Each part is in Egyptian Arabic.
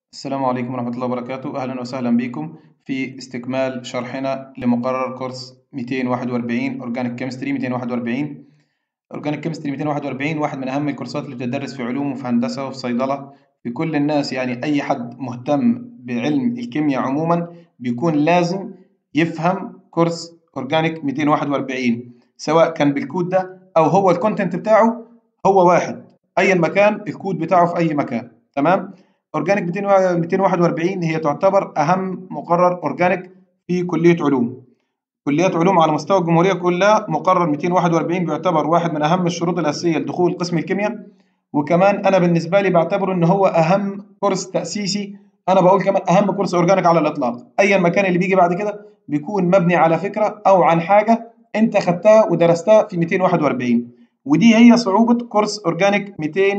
السلام عليكم ورحمة الله وبركاته أهلا وسهلا بكم في استكمال شرحنا لمقرر كورس 241 أورجانيك كيمستري 241 أورجانيك كيمستري 241 واحد من أهم الكورسات اللي بتدرس في علوم وفي هندسة وفي صيدلة في كل الناس يعني أي حد مهتم بعلم الكيمياء عموما بيكون لازم يفهم كورس أورجانيك 241 سواء كان بالكود ده أو هو الكونتنت بتاعه هو واحد أيا مكان الكود بتاعه في أي مكان تمام اورجانيك 241 هي تعتبر اهم مقرر اورجانيك في كليه علوم كليات علوم على مستوى الجمهوريه كلها مقرر 241 بيعتبر واحد من اهم الشروط الاساسيه لدخول قسم الكيمياء وكمان انا بالنسبه لي بعتبره ان هو اهم كورس تاسيسي انا بقول كمان اهم كورس اورجانيك على الاطلاق ايا مكان اللي بيجي بعد كده بيكون مبني على فكره او عن حاجه انت خدتها ودرستها في 241 ودي هي صعوبه كورس اورجانيك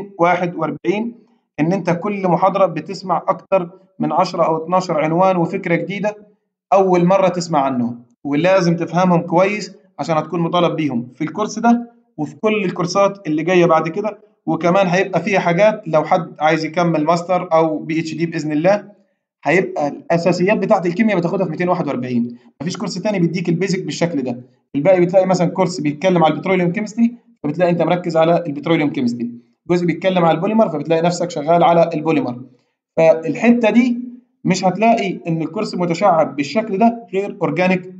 241 ان انت كل محاضره بتسمع اكتر من 10 او 12 عنوان وفكره جديده اول مره تسمع عنهم ولازم تفهمهم كويس عشان هتكون مطالب بيهم في الكورس ده وفي كل الكورسات اللي جايه بعد كده وكمان هيبقى فيها حاجات لو حد عايز يكمل ماستر او بي اتش دي باذن الله هيبقى الاساسيات بتاعت الكيمياء بتاخدها في 241 مفيش كورس تاني بيديك البيزك بالشكل ده الباقي بتلاقي مثلا كورس بيتكلم على البتروليوم كيمستري فبتلاقي انت مركز على البتروليوم كيمستري جزء بيتكلم على البوليمر فبتلاقي نفسك شغال على البوليمر فالحته دي مش هتلاقي ان الكورس متشعب بالشكل ده غير اورجانيك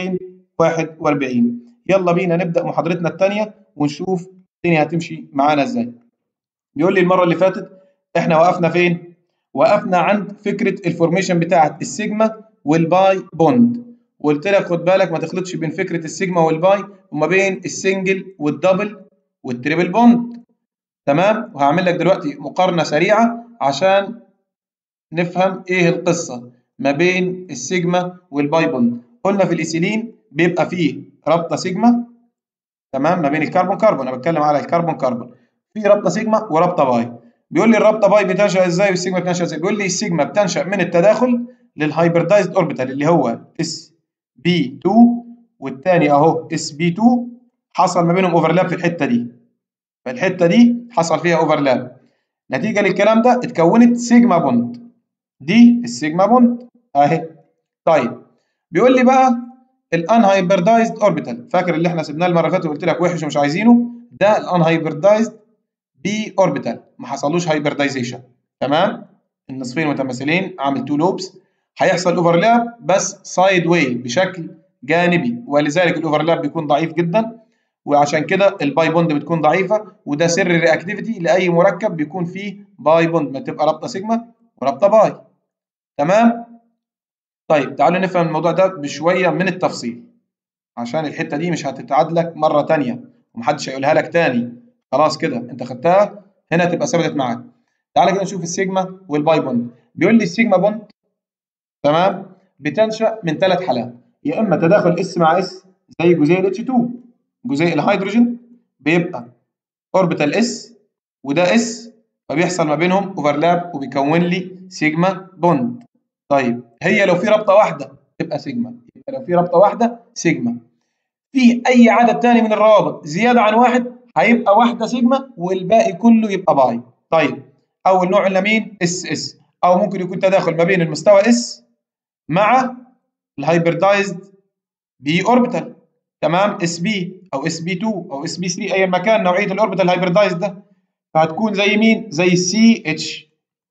241 يلا بينا نبدا محاضرتنا الثانيه ونشوف الدنيا هتمشي معانا ازاي بيقول لي المره اللي فاتت احنا وقفنا فين وقفنا عند فكره الفورميشن بتاعه السيجما والباي بوند وقلت لك خد بالك ما تخلطش بين فكره السيجما والباي وما بين السنجل والدبل والتريبل بوند تمام وهعمل لك دلوقتي مقارنة سريعة عشان نفهم ايه القصة ما بين السيجما والباي بوند قلنا في الايثيلين بيبقى فيه رابطة سيجما تمام ما بين الكربون كربون انا بتكلم على الكربون كربون في رابطة سيجما ورابطة باي بيقول لي الرابطة باي بتنشأ ازاي والسيجما بتنشأ ازاي بيقول لي السيجما بتنشأ من التداخل للهايبردايزد اوربيتال اللي هو اس بي 2 والثاني اهو اس بي 2 حصل ما بينهم اوفرلاب في الحتة دي فالحته دي حصل فيها اوفرلاب نتيجه للكلام ده اتكونت سيجما بوند دي السيجما بوند اهي طيب بيقول لي بقى الانهايبردايزد اوربيتال فاكر اللي احنا سيبناه المره اللي فاتت وقلت لك وحش ومش عايزينه ده الانهايبردايزد بي اوربيتال ما حصلوش هايبردايزيشن تمام النصفين متماثلين عامل تو لوبس هيحصل اوفرلاب بس سايد واي بشكل جانبي ولذلك الاوفرلاب بيكون ضعيف جدا وعشان كده الباي بوند بتكون ضعيفه وده سر الرياكتيفيتي لاي مركب بيكون فيه باي بوند ما تبقى رابطه سيجما ورابطه باي تمام طيب تعالوا نفهم الموضوع ده بشويه من التفصيل عشان الحته دي مش هتتعاد لك مره ثانيه ومحدش هيقولها لك تاني خلاص كده انت خدتها هنا تبقى ثبتت معاك تعالى كده نشوف السيجما والباي بوند بيقول لي السيجما بوند تمام بتنشا من ثلاث حالات يا اما تداخل اس مع اس زي جزيء الاتش 2 جزيء الهيدروجين بيبقى اوربيتال اس وده اس فبيحصل ما بينهم اوفرلاب وبيكون لي سيجما بوند طيب هي لو في رابطه واحده تبقى سيجما يبقى لو في رابطه واحده سيجما في اي عدد تاني من الروابط زياده عن واحد هيبقى واحده سيجما والباقي كله يبقى باي طيب اول نوع قلنا مين اس اس او ممكن يكون تداخل ما بين المستوى اس مع الهايبردايزد بي اوربيتال تمام اس بي او اس بي 2 او اس بي 3 ايا ما كان نوعيه الاوربيتال هايبردايز ده فهتكون زي مين؟ زي السي اتش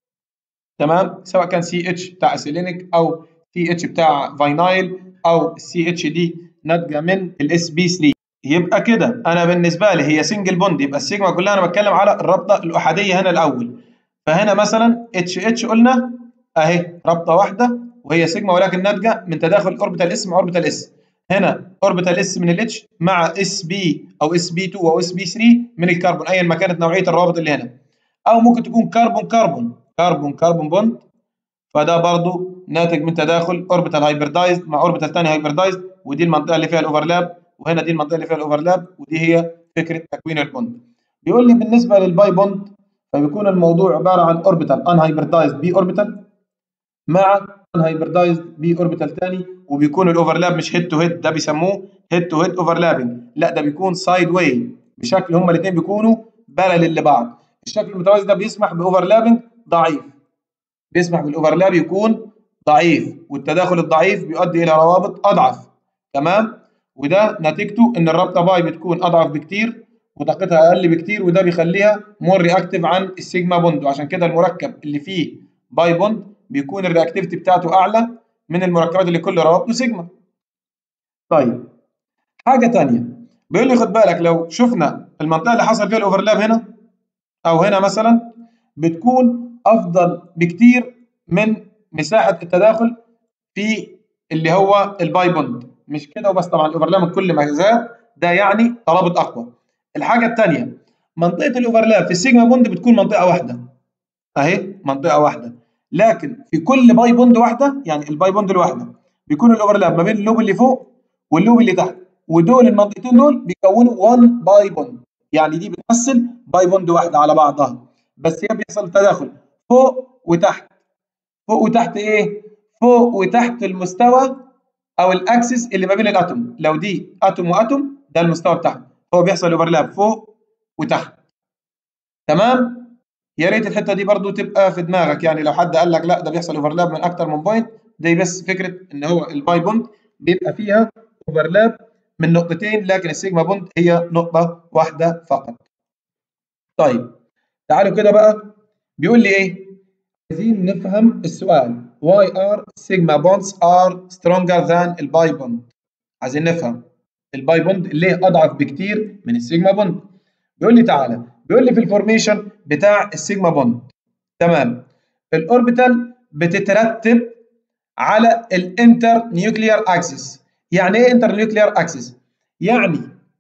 تمام سواء كان سي اتش بتاع اسيلينيك او سي اتش بتاع فاينايل او السي اتش دي ناتجه من الاس بي 3 يبقى كده انا بالنسبه لي هي سنجل بوند يبقى السيجما كلها انا بتكلم على الرابطه الاحاديه هنا الاول فهنا مثلا اتش اتش قلنا اهي رابطه واحده وهي سيجما ولكن ناتجه من تداخل اوربيتال اس مع اوربيتال اس هنا اوربيتال اس من الاتش مع اس بي او اس بي 2 او اس بي 3 من الكربون ايا ما كانت نوعيه الروابط اللي هنا او ممكن تكون كربون كربون كربون كربون بوند فده برضو ناتج من تداخل اوربيتال هايبردايزد مع اوربيتال ثاني هايبردايزد ودي المنطقه اللي فيها الاوفرلاب وهنا دي المنطقه اللي فيها الاوفرلاب ودي هي فكره تكوين البوند بيقول لي بالنسبه للباي بوند فبيكون الموضوع عباره عن اوربيتال ان هايبردايزد بي اوربيتال مع هايبردايزد بي اوربيتال ثاني وبيكون الاوفرلاب مش هيد تو هيد ده بيسموه هيد تو هيد اوفرلابنج لا ده بيكون سايد واي بشكل هما الاثنين بيكونوا بارلل لبعض الشكل المتوازي ده بيسمح باوفرلابنج ضعيف بيسمح بالاوفرلاب يكون ضعيف والتداخل الضعيف بيؤدي الى روابط اضعف تمام وده نتيجته ان الرابطه باي بتكون اضعف بكتير وطاقتها اقل بكتير وده بيخليها مور رياكتيف عن السيجما بوند وعشان كده المركب اللي فيه باي بوند بيكون الرياكتيفيتي بتاعته اعلى من المركبات اللي كل روابطه سيجما طيب حاجه ثانيه بيقول لي خد بالك لو شفنا المنطقه اللي حصل فيها الاوفرلاب هنا او هنا مثلا بتكون افضل بكتير من مساحه التداخل في اللي هو الباي بوند مش كده وبس طبعا الاوفرلاب كل ما زاد ده يعني ترابط اقوى الحاجه الثانيه منطقه الاوفرلاب في السيجما بوند بتكون منطقه واحده اهي منطقه واحده لكن في كل باي بوند واحده يعني الباي بوند الواحده بيكون الاوفرلاب ما بين اللوب اللي فوق واللوب اللي تحت ودول المنطقتين دول بيكونوا 1 باي بوند يعني دي بتمثل باي بوند واحده على بعضها بس هي بيحصل تداخل فوق وتحت فوق وتحت ايه فوق وتحت المستوى او الاكسس اللي ما بين الاتوم لو دي اتوم واتوم ده المستوى بتاعهم هو بيحصل اوفرلاب فوق وتحت تمام يا ريت الحته دي برضو تبقى في دماغك يعني لو حد قال لك لا ده بيحصل اوفرلاب من اكتر من بوينت دي بس فكره ان هو الباي بوند بيبقى فيها اوفرلاب من نقطتين لكن السيجما بوند هي نقطه واحده فقط طيب تعالوا كده بقى بيقول لي ايه عايزين نفهم السؤال why are sigma bonds are stronger than الباي بوند عايزين نفهم الباي بوند ليه اضعف بكتير من السيجما بوند بيقول لي تعالى بيقول لي في الفورميشن بتاع السيجما بوند تمام الاوربيتال بتترتب على الانتر نيوكليير اكسس يعني ايه انتر نيوكليير اكسس يعني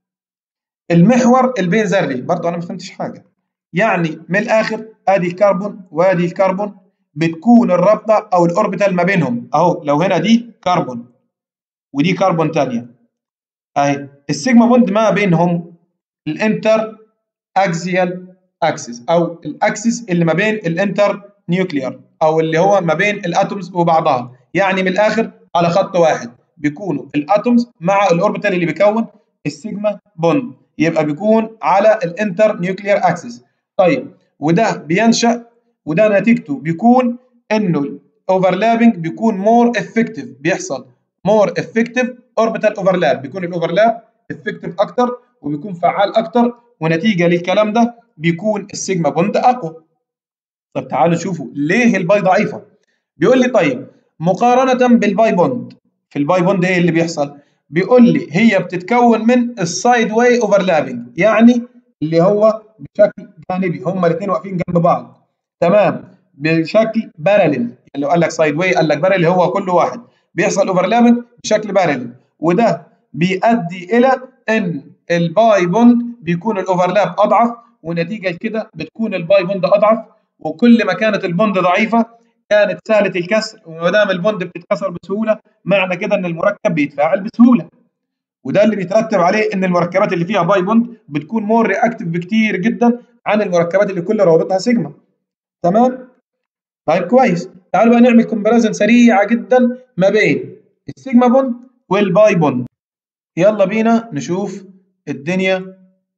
المحور البين ذري برضه انا ما فهمتش حاجه يعني من الاخر ادي الكربون وادي الكربون بتكون الرابطه او الاوربيتال ما بينهم اهو لو هنا دي كربون ودي كربون ثانيه اهي السيجما بوند ما بينهم الانتر اكسيال اكسس او الاكسس اللي ما بين الانتر نيوكليير او اللي هو ما بين الاتومز وبعضها يعني من الاخر على خط واحد بيكونوا الاتومز مع الاوربيتال اللي بيكون السيجما بوند يبقى بيكون على الانتر نيوكليير اكسس طيب وده بينشا وده نتيجته بيكون انه الاوفرلابنج بيكون مور افكتيف بيحصل مور افكتيف اوربيتال اوفرلاب بيكون الاوفرلاب افكتيف اكتر وبيكون فعال اكتر ونتيجه للكلام ده بيكون السيجما بوند اقوى طب تعالوا شوفوا ليه الباي ضعيفه بيقول لي طيب مقارنه بالباي بوند في الباي بوند ايه اللي بيحصل بيقول لي هي بتتكون من السايد واي اوفرلابنج يعني اللي هو بشكل جانبي هما الاثنين واقفين جنب بعض تمام بشكل بارلل اللي قال لك سايد واي قال لك بارلل هو كل واحد بيحصل اوفرلابنج بشكل بارلل وده بيؤدي الى ان الباي بوند بيكون الاوفرلاب اضعف ونتيجه لكده بتكون الباي بوند اضعف وكل ما كانت البوند ضعيفه كانت سهله الكسر وما دام البوند بتتكسر بسهوله معنى كده ان المركب بيتفاعل بسهوله وده اللي بيترتب عليه ان المركبات اللي فيها باي بوند بتكون مور رياكتيف بكتير جدا عن المركبات اللي كل روابطها سيجما تمام طيب كويس تعالوا بقى نعمل كومباريزن سريعه جدا ما بين السيجما بوند والباي بوند يلا بينا نشوف الدنيا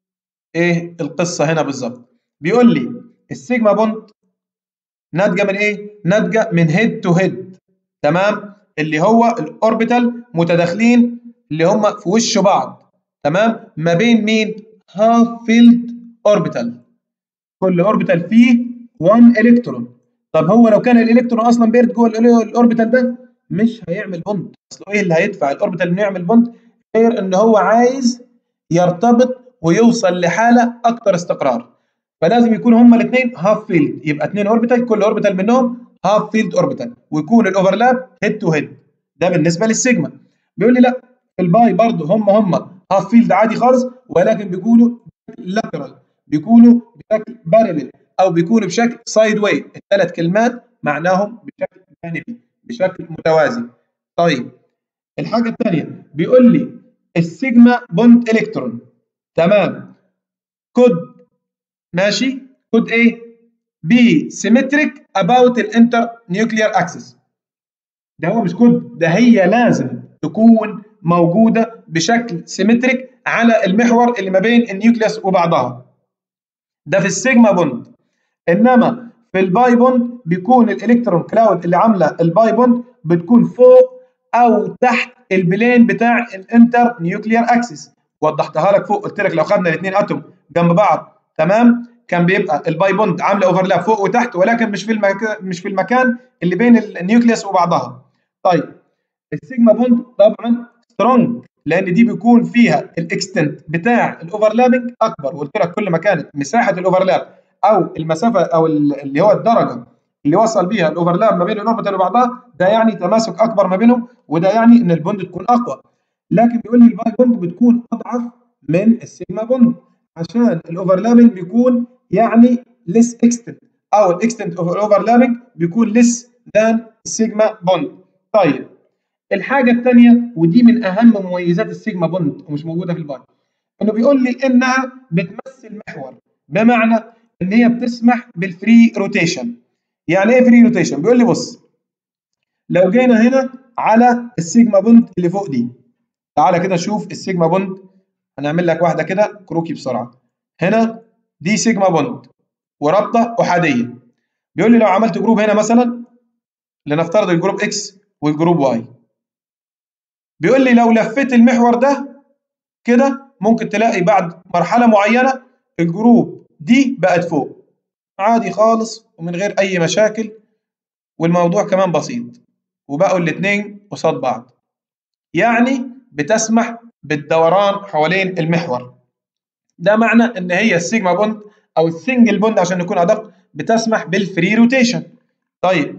ايه القصه هنا بالظبط بيقول لي السيجما بوند ناتجه من ايه ناتجه من هيد تو هيد تمام اللي هو الاوربيتال متداخلين اللي هم في وش بعض تمام ما بين مين هاف فيلد اوربيتال كل اوربيتال فيه 1 الكترون طب هو لو كان الالكترون اصلا بيرد جوه الاوربيتال ده مش هيعمل بوند اصل ايه اللي هيدفع الاوربيتال انه يعمل بوند غير ان هو عايز يرتبط ويوصل لحاله اكثر استقرار فلازم يكونوا هما الاثنين هاف فيلد يبقى اثنين اوربيتال كل اوربيتال منهم هاف فيلد اوربيتال ويكون الاوفرلاب هيد تو هيد ده بالنسبه للسيجما بيقول لي لا الباي برضه هم هم هاف فيلد عادي خالص ولكن بيكونوا لاترال بيكونوا بشكل بارلل او بيكونوا بشكل سايد واي الثلاث كلمات معناهم بشكل جانبي بشكل متوازي طيب الحاجه الثانيه بيقول لي السيجما بوند الكترون تمام كود ماشي كود ايه بي سيمتريك اباوت الانتر نيوكليير اكسس ده هو مش كود ده هي لازم تكون موجوده بشكل سيمتريك على المحور اللي ما بين النيوكليوس وبعضها ده في السيجما بوند انما في الباي بوند بيكون الالكترون كلاود اللي عامله الباي بوند بتكون فوق او تحت البلين بتاع الانتر نيوكليير اكسس وضحتها لك فوق قلت لك لو خدنا الاثنين اتوم جنب بعض تمام كان بيبقى الباي بوند عامله اوفرلاب فوق وتحت ولكن مش في المكان مش في المكان اللي بين النيوكليوس وبعضها طيب السيجما بوند طبعا سترونج لان دي بيكون فيها الاكستنت بتاع الاوفرلابنج اكبر وقلت لك كل ما كانت مساحه الاوفرلاب او المسافه او اللي هو الدرجه اللي وصل بيها الاوفرلاب ما بين الاوربيتال وبعضها ده يعني تماسك اكبر ما بينهم وده يعني ان البوند تكون اقوى لكن بيقول لي الباي بوند بتكون اضعف من السيجما بوند عشان الاوفرلابنج بيكون يعني ليس اكستنت او الاكستنت اوف الاوفرلابنج بيكون ليس ذان السيجما بوند طيب الحاجه الثانيه ودي من اهم مميزات السيجما بوند ومش موجوده في الباي انه بيقول لي انها بتمثل محور بمعنى ان هي بتسمح بالفري روتيشن يعني ايه فري روتيشن بيقول لي بص لو جينا هنا على السيجما بوند اللي فوق دي تعالى كده نشوف السيجما بوند هنعمل لك واحده كده كروكي بسرعه هنا دي سيجما بوند ورابطه احاديه بيقول لي لو عملت جروب هنا مثلا لنفترض الجروب اكس والجروب واي بيقول لي لو لفيت المحور ده كده ممكن تلاقي بعد مرحله معينه الجروب دي بقت فوق عادي خالص ومن غير اي مشاكل والموضوع كمان بسيط وبقوا الاثنين قصاد بعض يعني بتسمح بالدوران حوالين المحور ده معنى ان هي السيجما بوند او السنجل بوند عشان نكون ادق بتسمح بالفري روتيشن طيب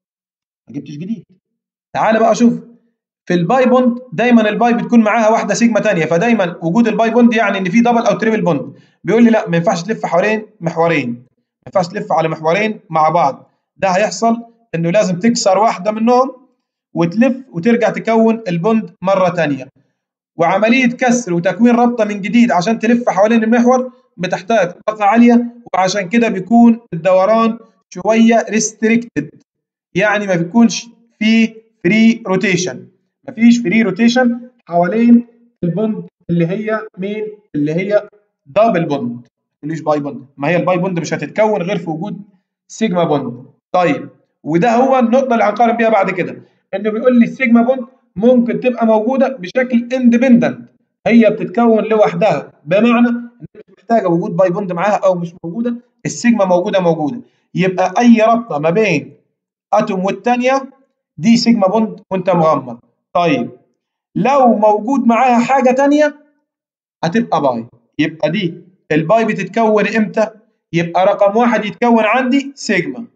ما جبتش جديد تعال بقى شوف في الباي بوند دايما الباي بتكون معاها واحده سيجما ثانيه فدايما وجود الباي بوند يعني ان في دبل او تريبل بوند بيقول لي لا ما ينفعش تلف حوالين محورين ما ينفعش تلف على محورين مع بعض ده هيحصل انه لازم تكسر واحده منهم وتلف وترجع تكون البوند مره ثانيه وعمليه كسر وتكوين رابطه من جديد عشان تلف حوالين المحور بتحتاج طاقه عاليه وعشان كده بيكون الدوران شويه ريستريكتد يعني ما بيكونش في فري روتيشن مفيش فري روتيشن حوالين البوند اللي هي مين اللي هي دبل بوند مش باي بوند ما هي الباي بوند مش هتتكون غير في وجود سيجما بوند طيب وده هو النقطه اللي هنقارن بيها بعد كده انه بيقول لي السيجما بوند ممكن تبقى موجوده بشكل اندبندنت هي بتتكون لوحدها بمعنى ان مش محتاجه وجود باي بوند معاها او مش موجوده السيجما موجوده موجوده يبقى اي رابطه ما بين اتوم والثانيه دي سيجما بوند وانت مغمض طيب لو موجود معاها حاجه ثانيه هتبقى باي يبقى دي الباي بتتكون امتى يبقى رقم واحد يتكون عندي سيجما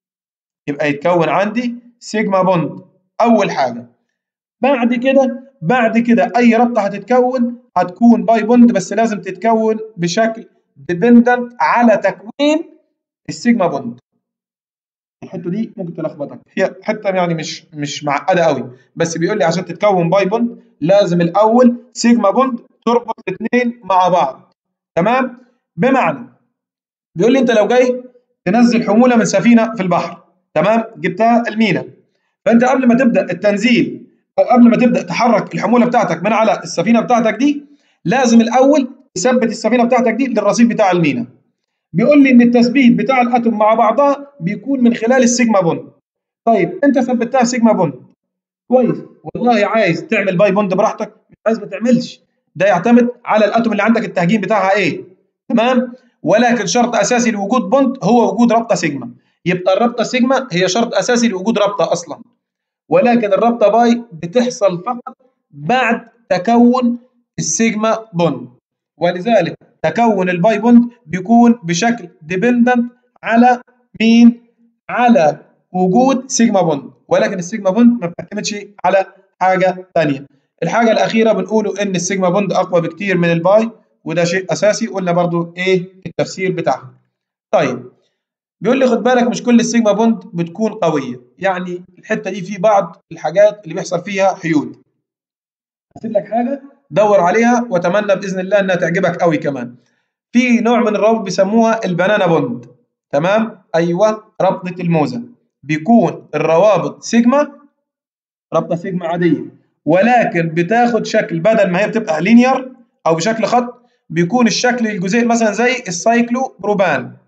يبقى يتكون عندي سيجما بوند اول حاجه بعد كده بعد كده اي رابطه هتتكون هتكون باي بوند بس لازم تتكون بشكل ديبندنت على تكوين السيجما بوند الحته دي ممكن تلخبطك هي حته يعني مش مش معقده قوي بس بيقول لي عشان تتكون باي بوند لازم الاول سيجما بوند تربط الاثنين مع بعض تمام بمعنى بيقول لي انت لو جاي تنزل حموله من سفينه في البحر تمام جبتها المينا فانت قبل ما تبدا التنزيل او قبل ما تبدا تحرك الحموله بتاعتك من على السفينه بتاعتك دي لازم الاول تثبت السفينه بتاعتك دي للرصيف بتاع المينا بيقول لي ان التثبيت بتاع الاتوم مع بعضها بيكون من خلال السيجما بوند طيب انت ثبتها سيجما بوند كويس والله عايز تعمل باي بوند براحتك مش عايز ما تعملش ده يعتمد على الاتوم اللي عندك التهجين بتاعها ايه تمام ولكن شرط اساسي لوجود بوند هو وجود رابطه سيجما يبقى الرابطه سيجما هي شرط اساسي لوجود رابطه اصلا ولكن الرابطه باي بتحصل فقط بعد تكون السيجما بوند ولذلك تكون الباي بوند بيكون بشكل ديبندنت على مين؟ على وجود سيجما بوند ولكن السيجما بوند ما بتعتمدش على حاجه ثانيه. الحاجه الاخيره بنقوله ان السيجما بوند اقوى بكتير من الباي وده شيء اساسي قلنا برضو ايه التفسير بتاعها. طيب بيقول لي خد بالك مش كل السيجما بوند بتكون قويه يعني الحته دي في بعض الحاجات اللي بيحصل فيها حيود. هسيب لك حاجه دور عليها واتمنى باذن الله انها تعجبك قوي كمان. في نوع من الروابط بيسموها البنانا بوند تمام ايوه رابطه الموزه بيكون الروابط سيجما رابطه سيجما عاديه ولكن بتاخد شكل بدل ما هي بتبقى لينير او بشكل خط بيكون الشكل الجزيء مثلا زي السايكلو بروبان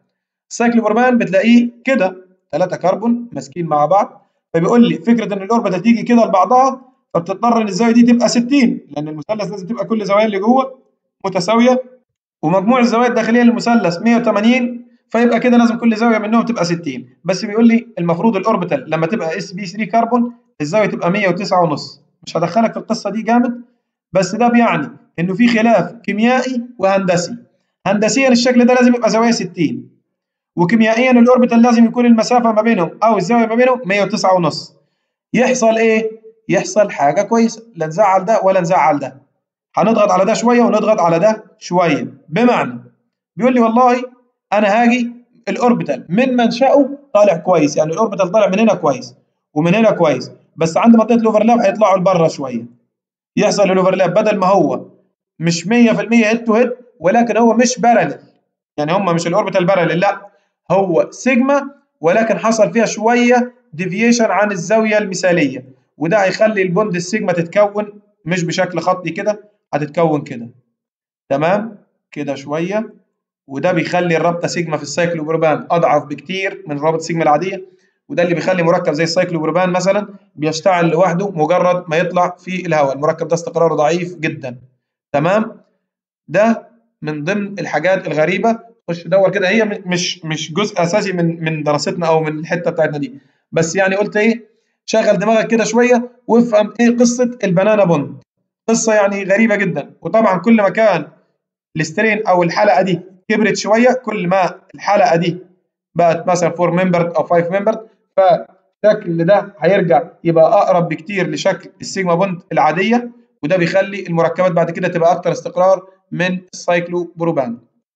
السايكلوبروبان بتلاقيه كده ثلاثة كربون ماسكين مع بعض فبيقول لي فكرة إن الأوربيتال تيجي كده لبعضها فبتضطر إن الزاوية دي تبقى 60 لأن المثلث لازم تبقى كل زوايا اللي جوه متساوية ومجموع الزوايا الداخلية للمثلث 180 فيبقى كده لازم كل زاوية منهم تبقى 60 بس بيقول لي المفروض الأوربيتال لما تبقى اس بي 3 كربون الزاوية تبقى 109 ونص مش هدخلك في القصة دي جامد بس ده بيعني إنه في خلاف كيميائي وهندسي هندسيا الشكل ده لازم يبقى زاوية 60 وكيميائيا الاوربيتال لازم يكون المسافه ما بينهم او الزاويه ما بينهم 109 ونص يحصل ايه يحصل حاجه كويسه لا نزعل ده ولا نزعل ده هنضغط على ده شويه ونضغط على ده شويه بمعنى بيقول لي والله انا هاجي الاوربيتال من منشأه طالع كويس يعني الاوربيتال طالع من هنا كويس ومن هنا كويس بس عند منطقه الاوفرلاب هيطلعوا لبره شويه يحصل الاوفرلاب بدل ما هو مش 100% هيد تو هيد ولكن هو مش بارلل يعني هم مش الاوربيتال بارلل لا هو سيجما ولكن حصل فيها شويه ديفيشن عن الزاويه المثاليه وده هيخلي البوند السيجما تتكون مش بشكل خطي كده هتتكون كده تمام كده شويه وده بيخلي الرابطه سيجما في السايكلوبروبان اضعف بكتير من رابطه سيجما العاديه وده اللي بيخلي مركب زي السايكلوبروبان مثلا بيشتعل لوحده مجرد ما يطلع في الهواء المركب ده استقراره ضعيف جدا تمام ده من ضمن الحاجات الغريبه خش دور كده هي مش مش جزء اساسي من من دراستنا او من الحته بتاعتنا دي بس يعني قلت ايه شغل دماغك كده شويه وافهم ايه قصه البنانا بوند قصه يعني غريبه جدا وطبعا كل ما كان السترين او الحلقه دي كبرت شويه كل ما الحلقه دي بقت مثلا 4 ممبر او 5 ممبر فالشكل ده هيرجع يبقى اقرب بكتير لشكل السيجما بوند العاديه وده بيخلي المركبات بعد كده تبقى اكتر استقرار من السايكلو بروبان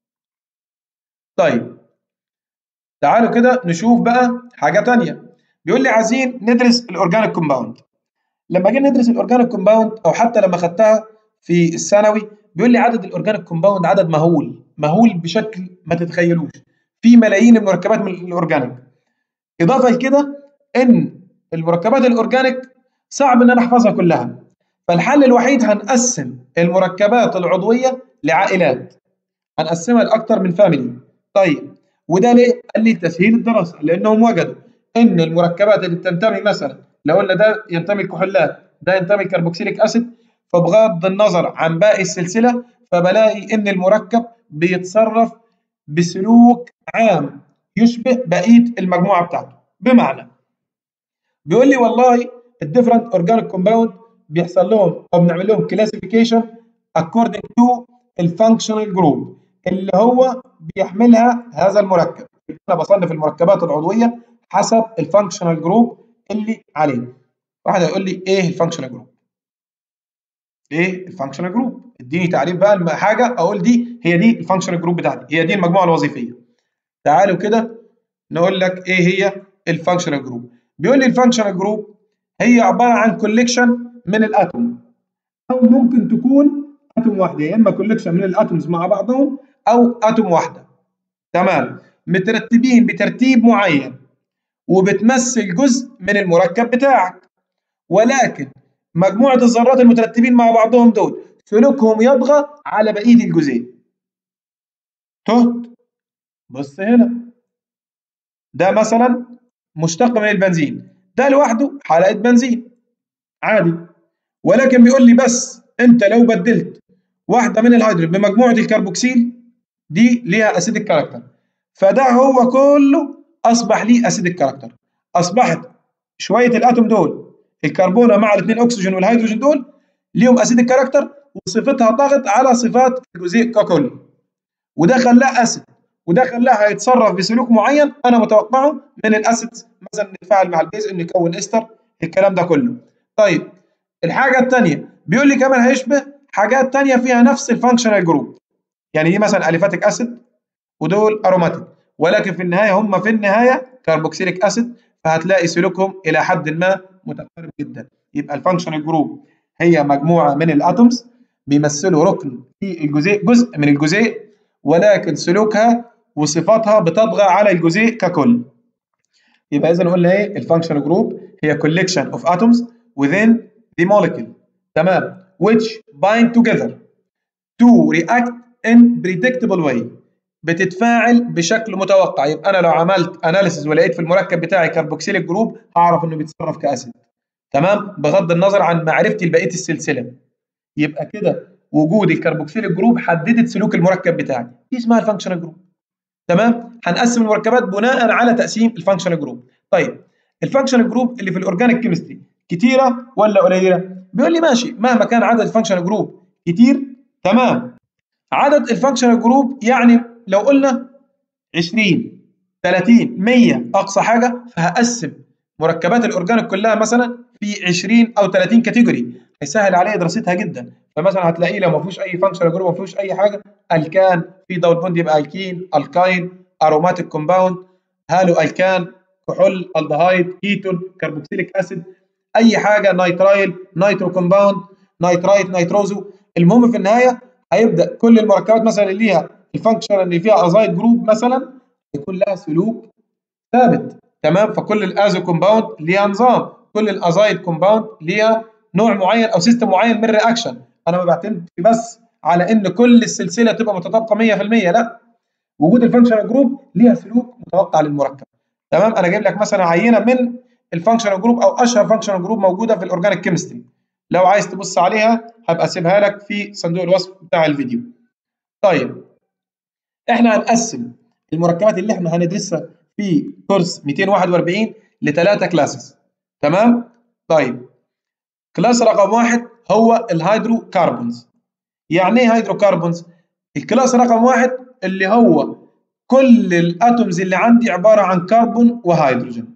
طيب تعالوا كده نشوف بقى حاجه تانية بيقول لي عايزين ندرس الاورجانيك كومباوند لما جينا ندرس الاورجانيك كومباوند او حتى لما خدتها في الثانوي بيقول لي عدد الاورجانيك كومباوند عدد مهول مهول بشكل ما تتخيلوش في ملايين المركبات من الاورجانيك اضافه لكده ان المركبات الاورجانيك صعب ان انا احفظها كلها فالحل الوحيد هنقسم المركبات العضويه لعائلات هنقسمها لاكثر من فاميلي طيب وده ليه؟ قال لي تسهيل الدراسه لانهم وجدوا ان المركبات اللي بتنتمي مثلا لو قلنا ده ينتمي الكحولات ده ينتمي الكربوكسيليك اسيد فبغض النظر عن باقي السلسله فبلاقي ان المركب بيتصرف بسلوك عام يشبه بقيه المجموعه بتاعته بمعنى بيقول لي والله الديفرنت اورجانيك كومباوند بيحصل لهم او بنعمل لهم كلاسيفيكيشن according to الفانكشنال جروب اللي هو بيحملها هذا المركب انا بصنف المركبات العضويه حسب الفانكشنال جروب اللي عليه واحد هيقول لي ايه الفانكشنال جروب ايه الفانكشنال جروب اديني تعريف بقى حاجه اقول دي هي دي الفانكشنال جروب بتاعتي هي دي المجموعه الوظيفيه تعالوا كده نقول لك ايه هي الفانكشنال جروب بيقول لي الفانكشنال جروب هي عباره عن كوليكشن من الاتوم او ممكن تكون اتوم واحده يا اما كوليكشن من الاتومز مع بعضهم او اتوم واحده تمام مترتبين بترتيب معين وبتمثل جزء من المركب بتاعك ولكن مجموعه الذرات المترتبين مع بعضهم دول سلوكهم يطغى على بقيه الجزيء تهت بص هنا ده مثلا مشتق من البنزين ده لوحده حلقه بنزين عادي ولكن بيقول لي بس انت لو بدلت واحده من الهيدروجين بمجموعه الكربوكسيل دي ليها اسيدك كاركتر فده هو كله اصبح ليه اسيدك كاركتر اصبحت شويه الاتوم دول الكربونه مع الاثنين اكسجين والهيدروجين دول ليهم اسيدك كاركتر وصفتها ضغط على صفات الجزيء ككل وده خلاه اسيد وده خلاه هيتصرف بسلوك معين انا متوقعه من الاسيد مثلا يتفاعل مع البيز انه يكون استر الكلام ده كله طيب الحاجه الثانيه بيقول لي كمان هيشبه حاجات ثانيه فيها نفس الفانكشنال جروب يعني دي مثلا اليفاتيك اسيد ودول اروماتيك ولكن في النهايه هم في النهايه كربوكسيليك اسيد فهتلاقي سلوكهم الى حد ما متقارب جدا يبقى الفانكشنال جروب هي مجموعه من الاتومز بيمثلوا ركن في الجزيء جزء من الجزيء ولكن سلوكها وصفاتها بتطغى على الجزيء ككل يبقى اذا قلنا ايه الفانكشنال جروب هي collection of atoms within the molecule تمام which bind together to react in predictable way بتتفاعل بشكل متوقع يبقى انا لو عملت اناليسيز ولقيت في المركب بتاعي كربوكسيليك جروب هعرف انه بيتصرف كاسيد تمام بغض النظر عن معرفتي لبقيه السلسله يبقى كده وجود الكربوكسيليك جروب حددت سلوك المركب بتاعي دي اسمها الفانكشنال جروب تمام هنقسم المركبات بناء على تقسيم الفانكشنال جروب طيب الفانكشنال جروب اللي في الاورجانيك كيمستري كتيره ولا قليله بيقول لي ماشي مهما كان عدد الفانكشنال جروب كتير تمام عدد الفانكشنال جروب يعني لو قلنا 20 30 100 اقصى حاجه فهقسم مركبات الاورجانيك كلها مثلا في 20 او 30 كاتيجوري هيسهل عليا دراستها جدا فمثلا هتلاقيه لو ما فيهوش اي فانكشنال جروب ما فيهوش اي حاجه الكان في دبل بوند يبقى الكين الكاين اروماتيك كومباوند هالو الكان كحول الدهايد كيتون كربوكسيليك اسيد اي حاجه نايترايل نايترو كومباوند نايترايت نايتروزو المهم في النهايه هيبدا كل المركبات مثلا اللي ليها الفانكشن اللي فيها ازايد جروب مثلا يكون لها سلوك ثابت تمام فكل الازو كومباوند ليها نظام كل الازايد كومباوند ليها نوع معين او سيستم معين من رياكشن انا ما بعتمدش بس على ان كل السلسله تبقى متطابقه 100% لا وجود الفانكشنال جروب ليها سلوك متوقع للمركب تمام انا جايب لك مثلا عينه من الفانكشنال جروب او اشهر فانكشنال جروب موجوده في الاورجانيك كيمستري لو عايز تبص عليها هبقى اسيبها لك في صندوق الوصف بتاع الفيديو طيب احنا هنقسم المركبات اللي احنا هندرسها في كورس 241 لثلاثه كلاسز تمام طيب كلاس رقم واحد هو الهيدرو كاربونز يعني ايه هيدرو كاربونز الكلاس رقم واحد اللي هو كل الاتومز اللي عندي عباره عن كربون وهيدروجين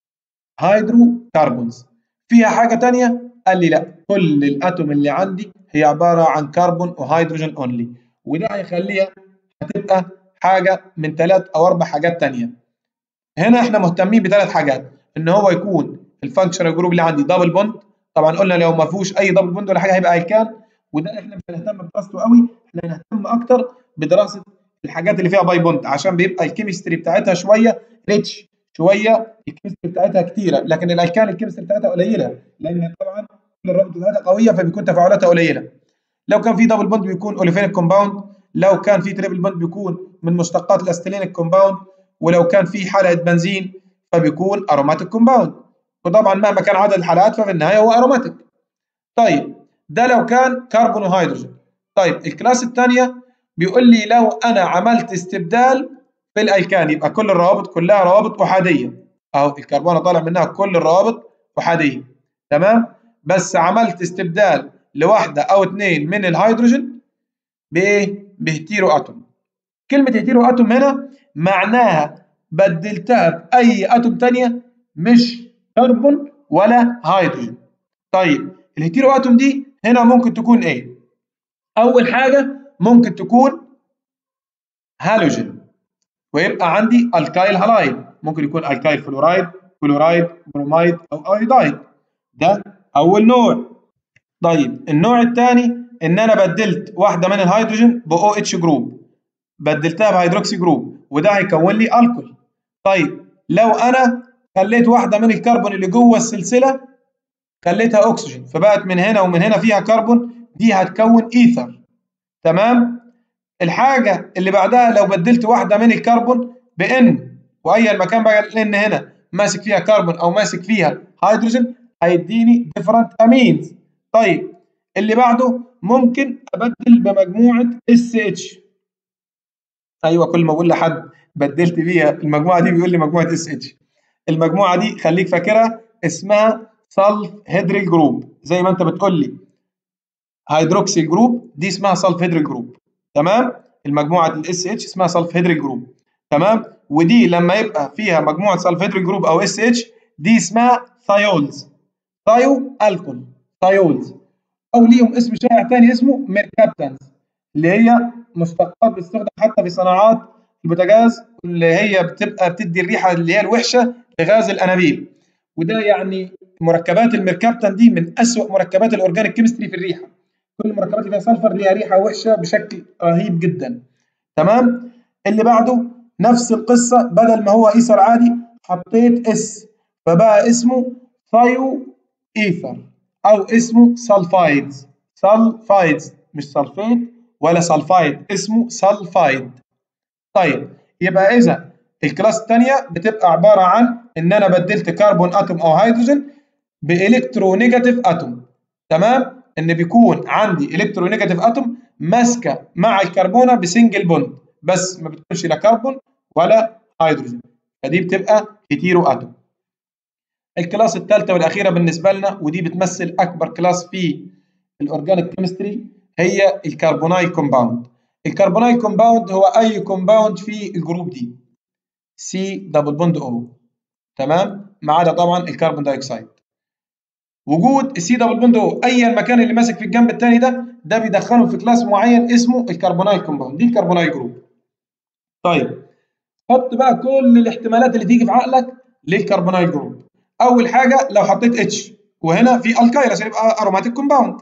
هيدرو كاربونز فيها حاجه تانية قال لي لا كل الاتوم اللي عندي هي عباره عن كربون وهيدروجين اونلي وده هيخليها هتبقى حاجه من ثلاث او اربع حاجات تانية هنا احنا مهتمين بثلاث حاجات ان هو يكون الفانكشنال جروب اللي عندي دبل بوند طبعا قلنا لو ما فيهوش اي دبل بوند ولا حاجه هيبقى الكان وده احنا مش هنهتم بدراسته قوي احنا هنهتم اكتر بدراسه الحاجات اللي فيها باي بوند عشان بيبقى الكيمستري بتاعتها شويه ريتش شويه الكيمستري بتاعتها كتيره لكن الالكان الكيمستري بتاعتها قليله لان طبعا كل الروابط بتاعتها قويه فبيكون تفاعلاتها قليله لو كان في دبل بوند بيكون اوليفينيك كومباوند لو كان في تريبل بوند بيكون من مشتقات الاستيلينيك كومباوند ولو كان في حلقه بنزين فبيكون اروماتيك كومباوند وطبعا مهما كان عدد الحلقات ففي النهايه هو اروماتيك طيب ده لو كان كربون وهيدروجين طيب الكلاس الثانيه بيقول لي لو انا عملت استبدال في الالكان يبقى كل الروابط كلها روابط احاديه اهو الكربونه طالع منها كل الروابط احاديه تمام بس عملت استبدال لواحده او اثنين من الهيدروجين بايه بهتيرو اتوم كلمه هتيرو اتوم هنا معناها بدلتها باي اتوم ثانيه مش كربون ولا هيدروجين طيب الهيتيرو اتوم دي هنا ممكن تكون ايه اول حاجه ممكن تكون هالوجين ويبقى عندي الكايل هالايد ممكن يكون الكايل فلورايد كلورايد برومايد او ايودايد ده اول نوع طيب النوع الثاني ان انا بدلت واحده من الهيدروجين ب او اتش جروب بدلتها بهيدروكسي جروب وده هيكون لي الكول طيب لو انا خليت واحده من الكربون اللي جوه السلسله خليتها اكسجين فبقت من هنا ومن هنا فيها كربون دي هتكون ايثر تمام الحاجه اللي بعدها لو بدلت واحده من الكربون بان واي مكان بقى لان هنا ماسك فيها كربون او ماسك فيها هيدروجين هيديني ديفرنت امينز طيب اللي بعده ممكن ابدل بمجموعه اس اتش ايوه كل ما اقول لحد بدلت بيها المجموعه دي بيقول لي مجموعه اس اتش المجموعه دي خليك فاكرها اسمها سلف هيدريل جروب زي ما انت بتقول لي هيدروكسي جروب دي اسمها سلف هيدريل جروب تمام المجموعه الاس اتش اسمها سلف هيدريل جروب تمام ودي لما يبقى فيها مجموعه سلف هيدريل جروب او اس اتش دي اسمها ثايولز ثايو الكول ثايولز او ليهم اسم شائع ثاني اسمه ميركابتنز اللي هي مشتقات بتستخدم حتى في صناعات البوتاجاز اللي هي بتبقى بتدي الريحه اللي هي الوحشه لغاز الانابيب وده يعني مركبات الميركابتن دي من أسوأ مركبات الاورجانيك كيمستري في الريحه كل المركبات اللي فيها سلفر ليها ريحه وحشه بشكل رهيب جدا تمام اللي بعده نفس القصه بدل ما هو ايثر عادي حطيت اس فبقى اسمه ثايو ايثر او اسمه سلفايدز سلفايدز مش سلفيت ولا سلفايد اسمه سلفايد طيب يبقى اذا الكلاس الثانيه بتبقى عباره عن ان انا بدلت كربون اتوم او هيدروجين بالكترونيجاتيف اتوم تمام ان بيكون عندي الكترونيجاتيف اتوم ماسكه مع الكربونه بسنجل بوند بس ما بتكونش لا كربون ولا هيدروجين فدي بتبقى هيتيرو اتوم الكلاس الثالثه والاخيره بالنسبه لنا ودي بتمثل اكبر كلاس في الاورجانيك كيمستري هي الكربونايل كومباوند الكربونايل كومباوند هو اي كومباوند في الجروب دي سي دبل بوند او تمام ما عدا طبعا الكربون دايوكسيد وجود السي دبل بوند او ايا المكان اللي ماسك في الجنب الثاني ده ده بيدخله في كلاس معين اسمه الكربونايل كومباوند دي الكربونايل جروب طيب حط بقى كل الاحتمالات اللي تيجي في عقلك للكربونايل جروب اول حاجه لو حطيت اتش وهنا في الكايل عشان يبقى اروماتيك كومباوند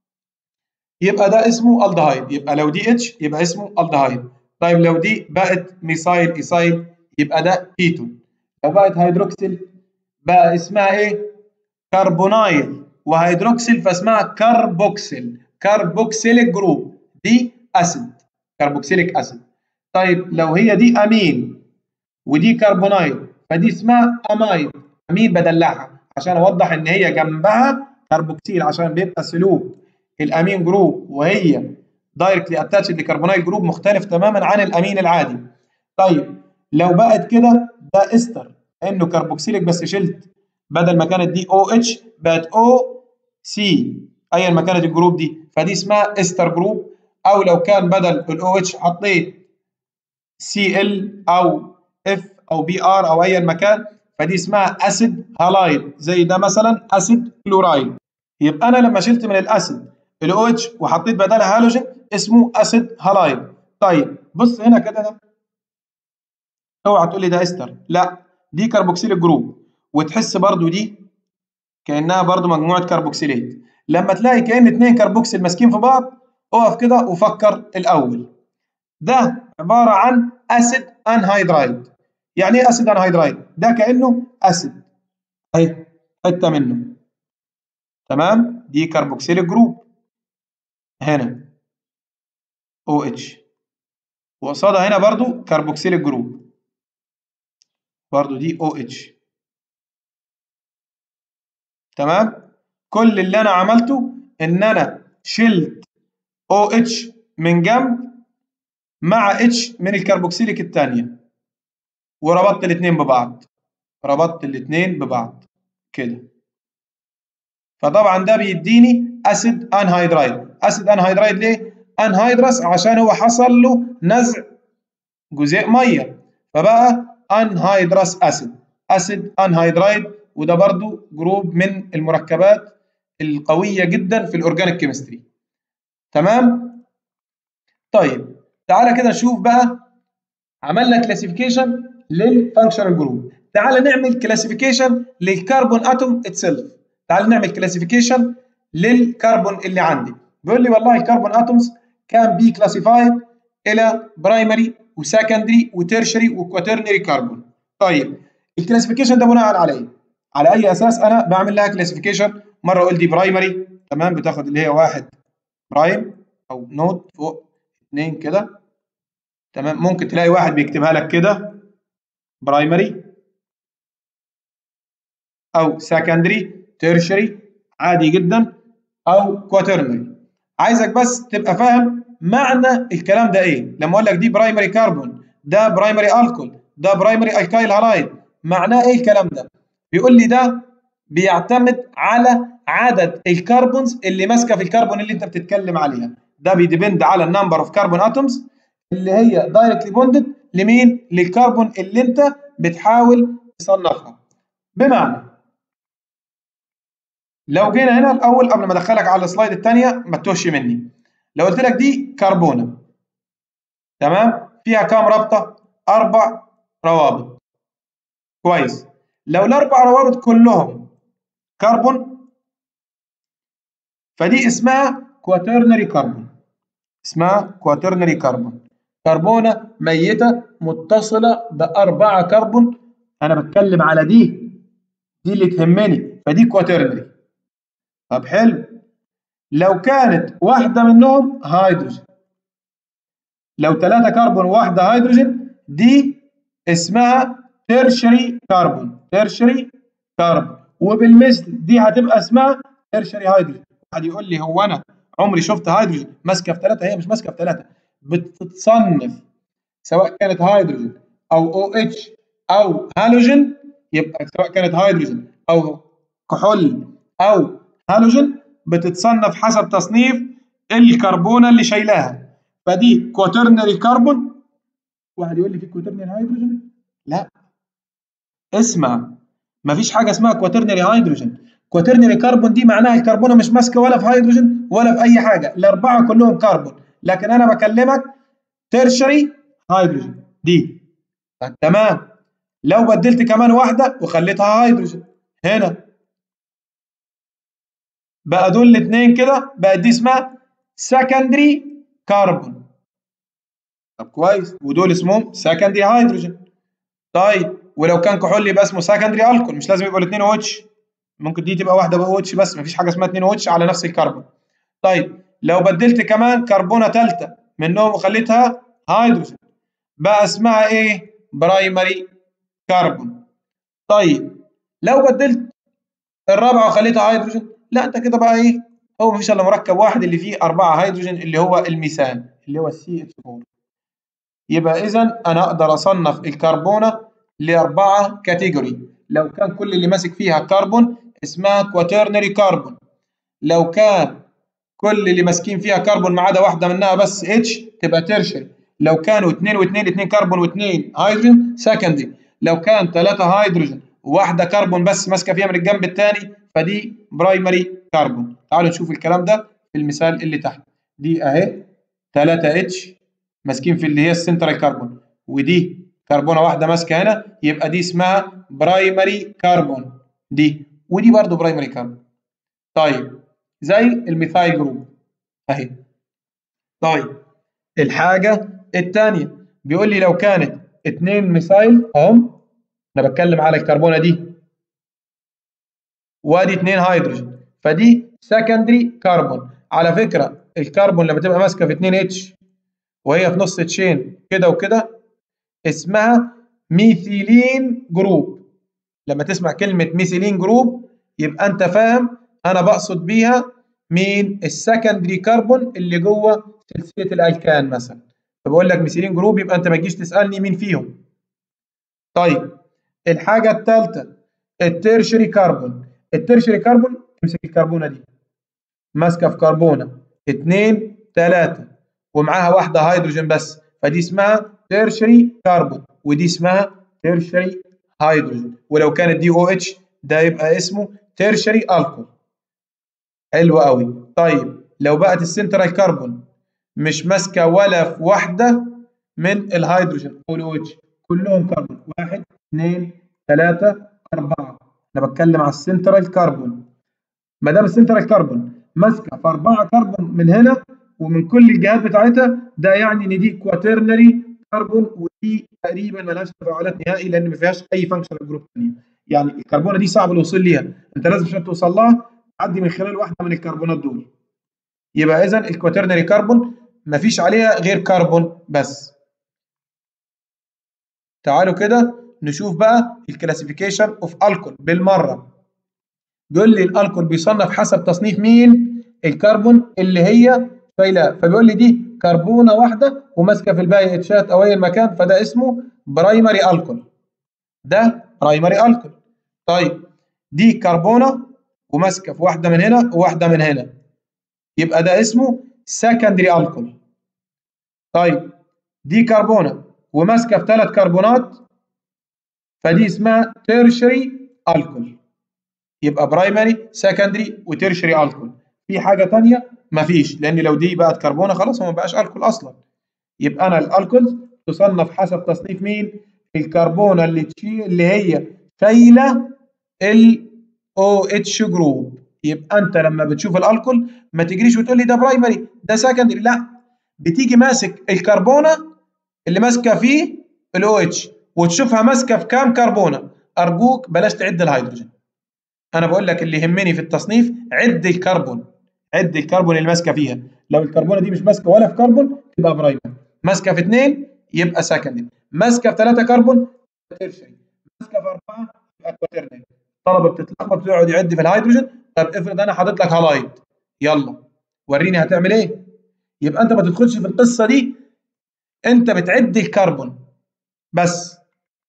يبقى ده اسمه الدهايد يبقى لو دي اتش يبقى اسمه الدهايد طيب لو دي بقت ميثايل ايثايل يبقى ده كيتون لو بقت هيدروكسيل بقى اسمها ايه كربونايل وهيدروكسيل فاسمها كربوكسيل كربوكسيليك جروب دي اسيد كربوكسيليك اسيد طيب لو هي دي امين ودي كربونايل فدي اسمها امايد امين بدلعها عشان اوضح ان هي جنبها كربوكسيل عشان بيبقى سلوك الامين جروب وهي دايركتلي اتاتشد لكربونايل جروب مختلف تماما عن الامين العادي طيب لو بقت كده ده استر انه كربوكسيليك بس شلت بدل ما كانت دي او اتش بقت او سي ايا ما كانت الجروب دي فدي اسمها استر جروب او لو كان بدل الاو اتش حطيت سي ال او اف او بي ار او ايا مكان فدي اسمها اسيد هالايد زي ده مثلا اسيد كلورايد يبقى انا لما شلت من الاسيد الاو اتش وحطيت بدلها هالوجين اسمه اسيد هالايد طيب بص هنا كده ده اوعى تقول لي ده استر لا دي كربوكسيل جروب وتحس برضو دي كانها برضو مجموعه كربوكسيلات لما تلاقي كان اتنين كربوكسيل ماسكين في بعض اقف كده وفكر الاول ده عباره عن اسيد انهيدرايد يعني ايه اسيد انهيدرايد ده كانه اسيد اهي حته منه تمام دي كربوكسيل جروب هنا او اتش وقصادها هنا برضو كربوكسيل جروب برضو دي او اتش تمام كل اللي انا عملته ان انا شلت او اتش من جنب مع اتش من الكربوكسيليك الثانيه وربطت الاثنين ببعض ربطت الاثنين ببعض كده فطبعا ده بيديني اسيد انهيدرايد اسيد انهيدرايد ليه انهيدرس عشان هو حصل له نزع جزيء ميه فبقى انهيدرس اسيد اسيد انهيدرايد وده برضو جروب من المركبات القويه جدا في الاورجانيك كيمستري تمام طيب تعالى كده نشوف بقى عملنا كلاسيفيكيشن للفانكشنال جروب تعال نعمل كلاسيفيكيشن للكربون اتوم اتسيلف تعال نعمل كلاسيفيكيشن للكربون اللي عندي بيقول لي والله الكربون اتومز كان بي كلاسيفايد الى برايمري وسكندري وتيرشري وكواترنري كربون طيب الكلاسيفيكيشن ده بناء على ايه على اي اساس انا بعمل لها كلاسيفيكيشن مره اقول دي برايمري تمام بتاخد اللي هي واحد برايم او نوت فوق اثنين كده تمام ممكن تلاقي واحد بيكتبها لك كده برايمري او سكندري تيرشري عادي جدا او كواترنري عايزك بس تبقى فاهم معنى الكلام ده ايه لما اقول لك دي برايمري كربون ده برايمري الكول ده برايمري الكايل هالايد معناه ايه الكلام ده بيقول لي ده بيعتمد على عدد الكربونز اللي ماسكه في الكربون اللي انت بتتكلم عليها ده بيديبند على النمبر اوف كربون اتومز اللي هي دايركتلي بوندد لمين للكربون اللي انت بتحاول تصنفها بمعنى لو جينا هنا الاول قبل ما ادخلك على السلايد الثانيه ما تتوهش مني لو قلت لك دي كربونه تمام فيها كام رابطه اربع روابط كويس لو الاربع روابط كلهم كربون فدي اسمها كواترنري كربون اسمها كواترنري كربون كربونه ميته متصله باربعه كربون انا بتكلم على دي دي اللي تهمني فدي كواترنري طب حلو لو كانت واحده منهم هيدروجين لو ثلاثه كربون وواحده هيدروجين دي اسمها تيرشري كربون تيرشري كربون وبالمثل دي هتبقى اسمها تيرشري هيدروجين واحد يقول لي هو انا عمري شفت هيدروجين ماسكه في ثلاثه هي مش ماسكه في ثلاثه بتتصنف سواء كانت هيدروجين او او اتش او هالوجين يبقى سواء كانت هيدروجين او كحول او هالوجين بتتصنف حسب تصنيف الكربونه اللي شايلاها فدي كواترنري كربون واحد يقول لي في كواترنري هيدروجين لا اسمع مفيش حاجه اسمها كواترنري هيدروجين كواترنري كربون دي معناها الكربونه مش ماسكه ولا في هيدروجين ولا في اي حاجه الاربعه كلهم كربون لكن انا بكلمك تيرشري هيدروجين دي تمام لو بدلت كمان واحده وخليتها هيدروجين هنا بقى دول الاثنين كده بقت دي اسمها سكندري كربون طب كويس ودول اسمهم سكندري هيدروجين طيب ولو كان كحول يبقى اسمه سكندري الكول مش لازم يبقوا الاثنين او اتش ممكن دي تبقى واحده او اتش بس مفيش حاجه اسمها 2 او اتش على نفس الكربون طيب لو بدلت كمان كربونه ثالثه منهم وخليتها هيدروجين بقى اسمها ايه برايمري كربون طيب لو بدلت الرابعه وخليتها هيدروجين لا انت كده بقى ايه هو مفيش الا مركب واحد اللي فيه اربعه هيدروجين اللي هو الميثان اللي هو السي اتش 4 يبقى اذا انا اقدر اصنف الكربونه لاربعه كاتيجوري لو كان كل اللي ماسك فيها كربون اسمها كواترنري كربون لو كان كل اللي ماسكين فيها كربون ما عدا واحده منها بس اتش تبقى تيرشري لو كانوا 2 و2 2 كربون و2 هيدروجين سكندري لو كان 3 هيدروجين وواحده كربون بس ماسكه فيها من الجنب الثاني فدي برايمري كربون تعالوا نشوف الكلام ده في المثال اللي تحت دي اهي 3 اتش ماسكين في اللي هي السنترال كربون ودي كربونه واحده ماسكه هنا يبقى دي اسمها برايمري كربون دي ودي برضو برايمري كربون طيب زي الميثايل جروب اهي طيب الحاجه الثانيه بيقول لي لو كانت اتنين ميثايل اهم انا بتكلم على الكربونه دي وادي اتنين هيدروجين فدي سكندري كربون على فكره الكربون لما تبقى ماسكه في 2 اتش وهي في نص تشين كده وكده اسمها ميثيلين جروب لما تسمع كلمه ميثيلين جروب يبقى انت فاهم انا بقصد بيها مين السكندري كربون اللي جوه سلسله الالكان مثلا فبقول لك ميثيلين جروب يبقى انت ما تجيش تسالني مين فيهم طيب الحاجه الثالثه التيرشري كربون التيرشري كربون تمسك الكربونه دي ماسكه في كربونه 2 3 ومعاها واحده هيدروجين بس فدي اسمها تيرشري كربون ودي اسمها تيرشري هيدروجين ولو كانت دي او اتش ده يبقى اسمه تيرشري الكول حلو قوي طيب لو بقت السنترال كربون مش ماسكه ولا في واحده من الهيدروجين او الاو اتش كلهم كربون واحد اثنين ثلاثه اربعه انا بتكلم على السنترال كربون ما دام السنترال كربون ماسكه في اربعه كربون من هنا ومن كل الجهات بتاعتها ده يعني ان دي كواترنري كربون ودي تقريبا مالهاش تفاعلات نهائي لان ما فيهاش اي فانكشن جروب ثانيه يعني الكربونه دي صعب الوصول ليها انت لازم عشان توصل لها تعدي من خلال واحده من الكربونات دول يبقى اذا الكواترنري كربون ما فيش عليها غير كربون بس تعالوا كده نشوف بقى الكلاسيفيكيشن اوف الكول بالمره بيقول لي الالكول بيصنف حسب تصنيف مين الكربون اللي هي شايلاه فبيقول لي دي كربونه واحده وماسكه في الباقي اتشات او اي مكان فده اسمه برايمري الكول ده برايمري الكول طيب دي كربونه وماسكه في واحده من هنا وواحده من هنا يبقى ده اسمه سكندري الكول طيب دي كربونه وماسكه في ثلاث كربونات فدي اسمها تيرشري الكول يبقى برايمري سكندري وتيرشري الكول في حاجه ثانيه مفيش لان لو دي بقت كربونه خلاص هو ما بقاش الكول اصلا يبقى انا الالكولز تصنف حسب تصنيف مين الكربونه اللي تشيل اللي هي شايله ال OH جروب يبقى انت لما بتشوف الالكول ما تجريش وتقول لي ده برايمري ده سكندري لا بتيجي ماسك الكربونه اللي ماسكه فيه ال OH وتشوفها ماسكه في كام كربونه ارجوك بلاش تعد الهيدروجين انا بقول لك اللي يهمني في التصنيف عد الكربون عد الكربون اللي ماسكه فيها لو الكربونه دي مش ماسكه ولا في كربون تبقى برايمري ماسكه في اثنين يبقى سكندري ماسكه في 3 كربون ترشري ماسكه في 4 يبقى كواترنري الطلبه بتتلخبط بتقعد يعد في الهيدروجين طب افرض انا حاطط لك هالايد يلا وريني هتعمل ايه يبقى انت ما تدخلش في القصه دي انت بتعد الكربون بس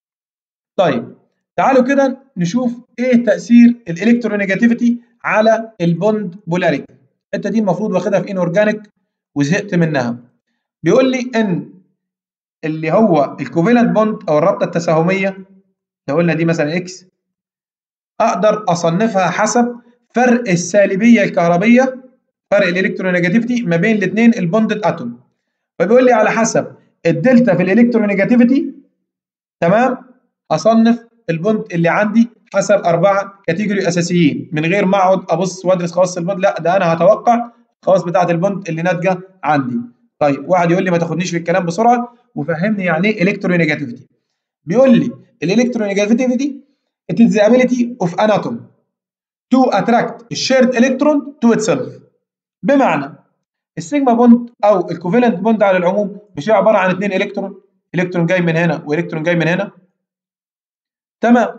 طيب تعالوا كده نشوف ايه تاثير الالكترونيجاتيفيتي على البوند بولاريتي الحته دي المفروض واخدها في ان اورجانيك وزهقت منها بيقول لي ان اللي هو الكوفيلنت بوند او الرابطه التساهميه لو قلنا دي مثلا اكس اقدر اصنفها حسب فرق السالبيه الكهربيه فرق الالكترونيجاتيفيتي ما بين الاثنين البوندد اتوم فبيقول لي على حسب الدلتا في الالكترونيجاتيفيتي تمام اصنف البوند اللي عندي حسب اربعه كاتيجوري اساسيين من غير ما اقعد ابص وادرس خواص البوند لا ده انا هتوقع الخواص بتاعه البوند اللي ناتجه عندي طيب واحد يقول لي ما تاخدنيش في الكلام بسرعه وفهمني يعني ايه الكترونيجاتيفيتي بيقول لي الالكترونيجاتيفيتي it is the ability of an atom to attract a shared electron to itself بمعنى السيجما بوند او الكوفالنت بوند على العموم مش هي عباره عن اثنين الكترون الكترون جاي من هنا والكترون جاي من هنا تمام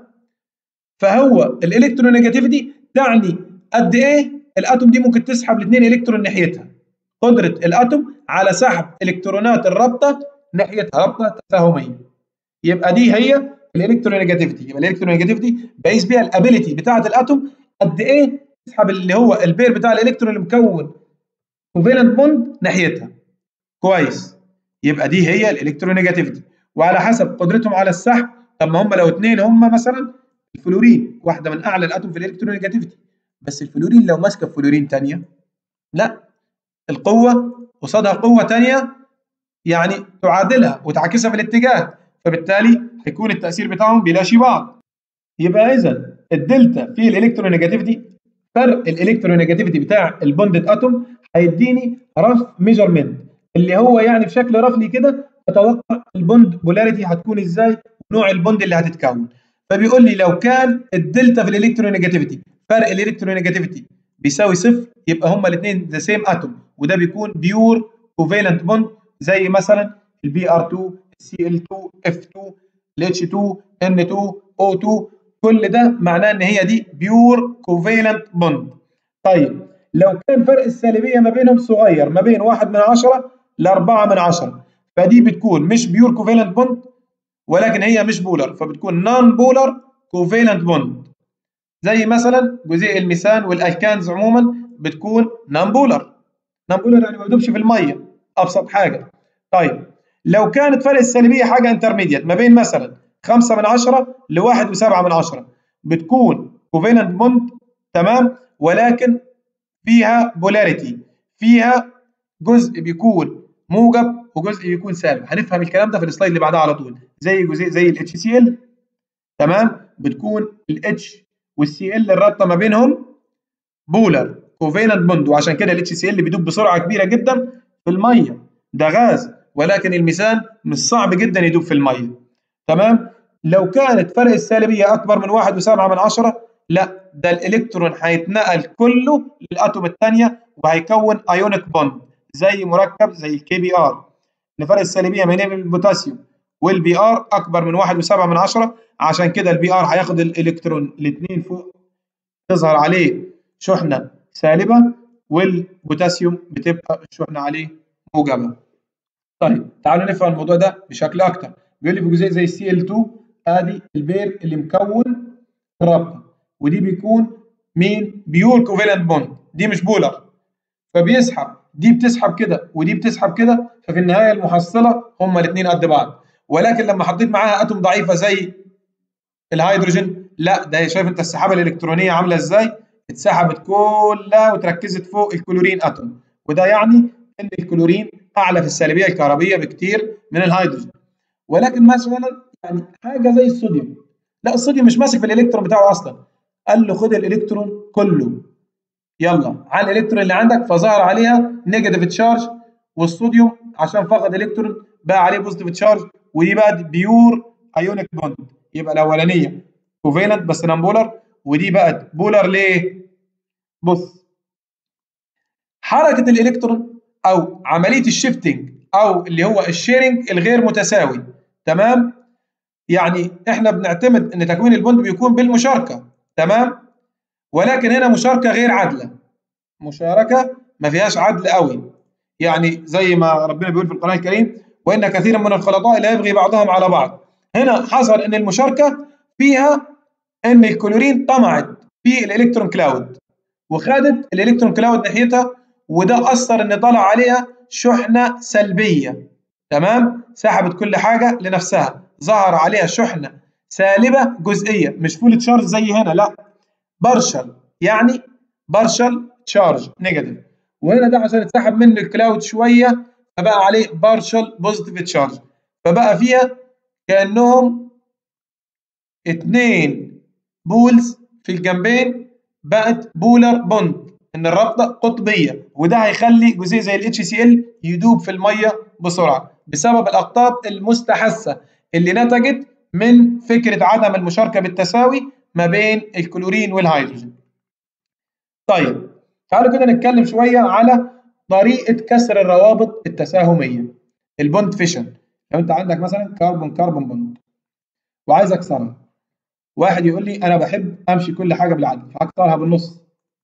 فهو الالكترونيجاتيفيتي تعني قد ايه الاتوم دي ممكن تسحب الاثنين الكترون ناحيتها قدره الاتوم على سحب الكترونات الرابطه ناحيتها رابطه تفاهميه يبقى دي هي الالكترونيجاتيفيتي يبقى الالكترونيجاتيفيتي بقيس بيها الابيليتي بتاعه الاتوم قد ايه تسحب اللي هو البير بتاع الالكترون اللي مكون كوفالنت بوند ناحيتها كويس يبقى دي هي الالكترونيجاتيفيتي وعلى حسب قدرتهم على السحب طب ما هم لو اثنين هم مثلا الفلورين واحده من اعلى الاتوم في الالكترونيجاتيفيتي بس الفلورين لو ماسكه فلورين ثانيه لا القوه قصادها قوه ثانيه يعني تعادلها وتعكسها في الاتجاه فبالتالي هيكون التاثير بتاعهم بيلاشي بعض يبقى اذا الدلتا في الالكترونيجاتيفيتي فرق الالكترونيجاتيفيتي بتاع البوندد اتوم هيديني رف ميجرمنت اللي هو يعني بشكل رفلي كده اتوقع البوند بولاريتي هتكون ازاي ونوع البوند اللي هتتكون فبيقول لي لو كان الدلتا في الالكترونيجاتيفيتي فرق الالكترونيجاتيفيتي بيساوي صفر يبقى هما الاثنين ذا سيم اتوم وده بيكون بيور كوفالنت بوند زي مثلا البي ار 2 سي ال 2 اف 2 الاتش 2 ان 2 او 2 كل ده معناه ان هي دي بيور كوفالنت بوند طيب لو كان فرق السالبيه ما بينهم صغير ما بين 1 من 10 ل 4 من 10 فدي بتكون مش بيور كوفالنت بوند ولكن هي مش بولر فبتكون نون بولر كوفالنت بوند زي مثلا جزيء الميثان والالكانز عموما بتكون نون بولر نون بولر يعني ما بيدوبش في الميه ابسط حاجه طيب لو كانت فرق السالبيه حاجه انترميديت ما بين مثلا 5 من 10 ل 1 و7 من 10 بتكون كوفالنت بوند تمام ولكن فيها بولاريتي فيها جزء بيكون موجب وجزء بيكون سالب هنفهم الكلام ده في السلايد اللي بعدها على طول زي جزء زي الاتش سي ال تمام بتكون الاتش والسي ال الرابطه ما بينهم بولر كوفالنت بوند وعشان كده الاتش سي ال بيدوب بسرعه كبيره جدا في الميه ده غاز ولكن الميثان مش صعب جدا يدوب في الميه تمام لو كانت فرق السالبيه اكبر من 1 و7 من 10 لا ده الالكترون هيتنقل كله للاتوم الثانيه وهيكون ايونيك بوند زي مركب زي الكي بي ار ان فرق السالبيه ما بين البوتاسيوم والبي ار اكبر من 1 و7 من 10 عشان كده البي ار هياخد الالكترون الاثنين فوق تظهر عليه شحنه سالبه والبوتاسيوم بتبقى الشحنه عليه موجبه طيب تعالوا نفهم الموضوع ده بشكل اكتر بيقول لي في جزء زي السي ال 2 ادي البير اللي مكون الرابطه ودي بيكون مين بيور كوفالنت بوند دي مش بولر فبيسحب دي بتسحب كده ودي بتسحب كده ففي النهايه المحصله هما الاثنين قد بعض ولكن لما حطيت معاها اتوم ضعيفه زي الهيدروجين لا ده شايف انت السحابه الالكترونيه عامله ازاي اتسحبت كلها وتركزت فوق الكلورين اتوم وده يعني ان الكلورين اعلى في السالبيه الكهربيه بكتير من الهيدروجين ولكن مثلا يعني حاجه زي الصوديوم لا الصوديوم مش ماسك في الالكترون بتاعه اصلا قال له خد الالكترون كله يلا على الالكترون اللي عندك فظهر عليها نيجاتيف تشارج والصوديوم عشان فقد الكترون بقى عليه بوزيتيف تشارج ودي بقت بيور ايونيك بوند يبقى الاولانيه كوفالنت بس نون بولر ودي بقت بولر ليه؟ بص حركه الالكترون او عمليه الشيفتنج او اللي هو الشيرنج الغير متساوي تمام يعني احنا بنعتمد ان تكوين البوند بيكون بالمشاركه تمام ولكن هنا مشاركه غير عادله مشاركه ما فيهاش عدل قوي يعني زي ما ربنا بيقول في القران الكريم وان كثيرا من الخلطاء لا يبغي بعضهم على بعض هنا حصل ان المشاركه فيها ان الكلورين طمعت في الالكترون كلاود وخدت الالكترون كلاود ناحيتها وده اثر ان طلع عليها شحنه سلبيه تمام سحبت كل حاجه لنفسها ظهر عليها شحنه سالبه جزئيه مش فول تشارج زي هنا لا بارشل يعني بارشل تشارج نيجاتيف وهنا ده عشان اتسحب منه الكلاود شويه فبقى عليه بارشل بوزيتيف تشارج فبقى فيها كانهم اتنين بولز في الجنبين بقت بولر بوند ان الرابطه قطبيه وده هيخلي جزيء زي الاتش سي ال يدوب في الميه بسرعه بسبب الاقطاب المستحثه اللي نتجت من فكره عدم المشاركه بالتساوي ما بين الكلورين والهيدروجين. طيب تعالوا كده نتكلم شويه على طريقه كسر الروابط التساهميه البوند فيشن لو انت عندك مثلا كربون كربون بوند وعايز اكسرها واحد يقول لي انا بحب امشي كل حاجه بالعدل فهكسرها بالنص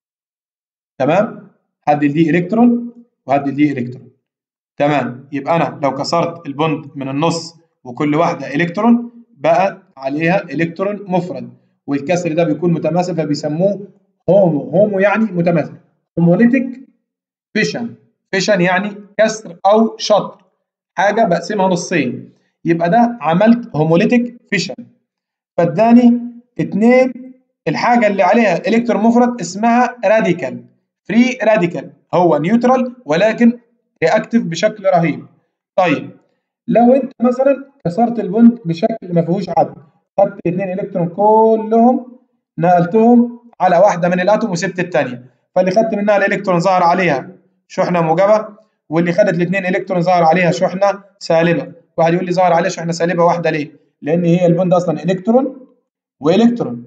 تمام هدي دي الكترون وهدي دي الكترون تمام يبقى انا لو كسرت البوند من النص وكل واحده الكترون بقى عليها الكترون مفرد والكسر ده بيكون متماثل فبيسموه هومو هومو يعني متماثل هوموليتيك فيشن فيشن يعني كسر او شطر حاجه بقسمها نصين يبقى ده عملت هوموليتيك فيشن فاداني اتنين الحاجه اللي عليها الكترون مفرد اسمها راديكال فري راديكال هو نيوترال ولكن رياكتيف بشكل رهيب طيب لو انت مثلا كسرت البوند بشكل ما فيهوش عدل خدت الاثنين الكترون كلهم نقلتهم على واحده من الاتوم وسبت الثانيه فاللي خدت منها الالكترون ظهر عليها شحنه موجبه واللي خدت الاثنين الكترون ظهر عليها شحنه سالبه واحد يقول لي ظهر عليها شحنه سالبه واحده ليه لان هي البوند اصلا الكترون والكترون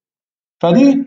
فدي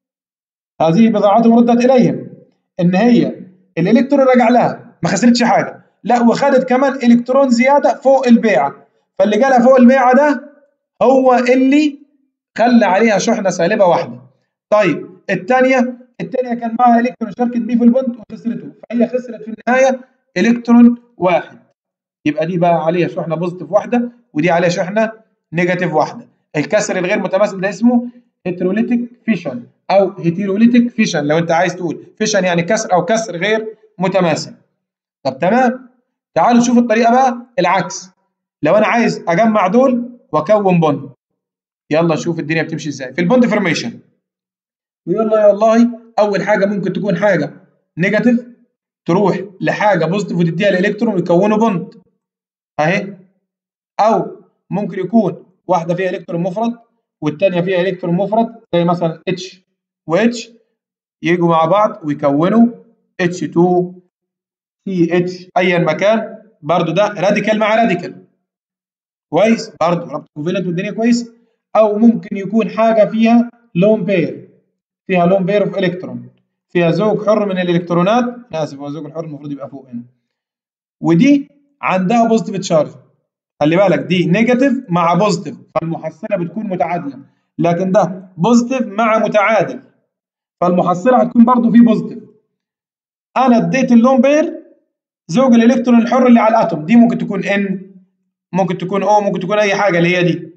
هذه بضاعتهم ردت اليهم ان هي الالكترون رجع لها ما خسرتش حاجه لا وخدت كمان الكترون زياده فوق البيعه فاللي جالها فوق البيعه ده هو اللي خلى عليها شحنه سالبه واحده طيب الثانيه الثانيه كان معها الكترون شاركت بيه في البوند وخسرته فهي خسرت في النهايه الكترون واحد يبقى دي بقى عليها شحنه بوزيتيف واحده ودي عليها شحنه نيجاتيف واحده الكسر الغير متماثل ده اسمه هيتروليتيك فيشن او هيتيروليتيك فيشن لو انت عايز تقول فيشن يعني كسر او كسر غير متماثل طب تمام تعالوا نشوف الطريقه بقى العكس لو انا عايز اجمع دول واكون بوند يلا نشوف الدنيا بتمشي ازاي في البوند فورميشن ويلا والله اول حاجه ممكن تكون حاجه نيجاتيف تروح لحاجه بوزيتيف وتديها الالكترون ويكونوا بوند اهي او ممكن يكون واحده فيها الكترون مفرد والثانيه فيها الكترون مفرد زي مثلا اتش واتش يجوا مع بعض ويكونوا اتش 2 سي اتش ايا مكان برضو ده راديكال مع راديكال كويس برضو ربط كوفيلنت والدنيا كويس او ممكن يكون حاجه فيها لون بير فيها لون بير اوف الكترون فيها زوج حر من الالكترونات انا اسف هو الزوج الحر المفروض يبقى فوق هنا ودي عندها بوزيتيف تشارج خلي بالك دي نيجاتيف مع بوزيتيف فالمحصله بتكون متعادله لكن ده بوزيتيف مع متعادل فالمحصله هتكون برضو في بوزيتيف انا اديت اللون بير زوج الالكترون الحر اللي على الاتوم دي ممكن تكون ان ممكن تكون او ممكن تكون اي حاجه اللي هي دي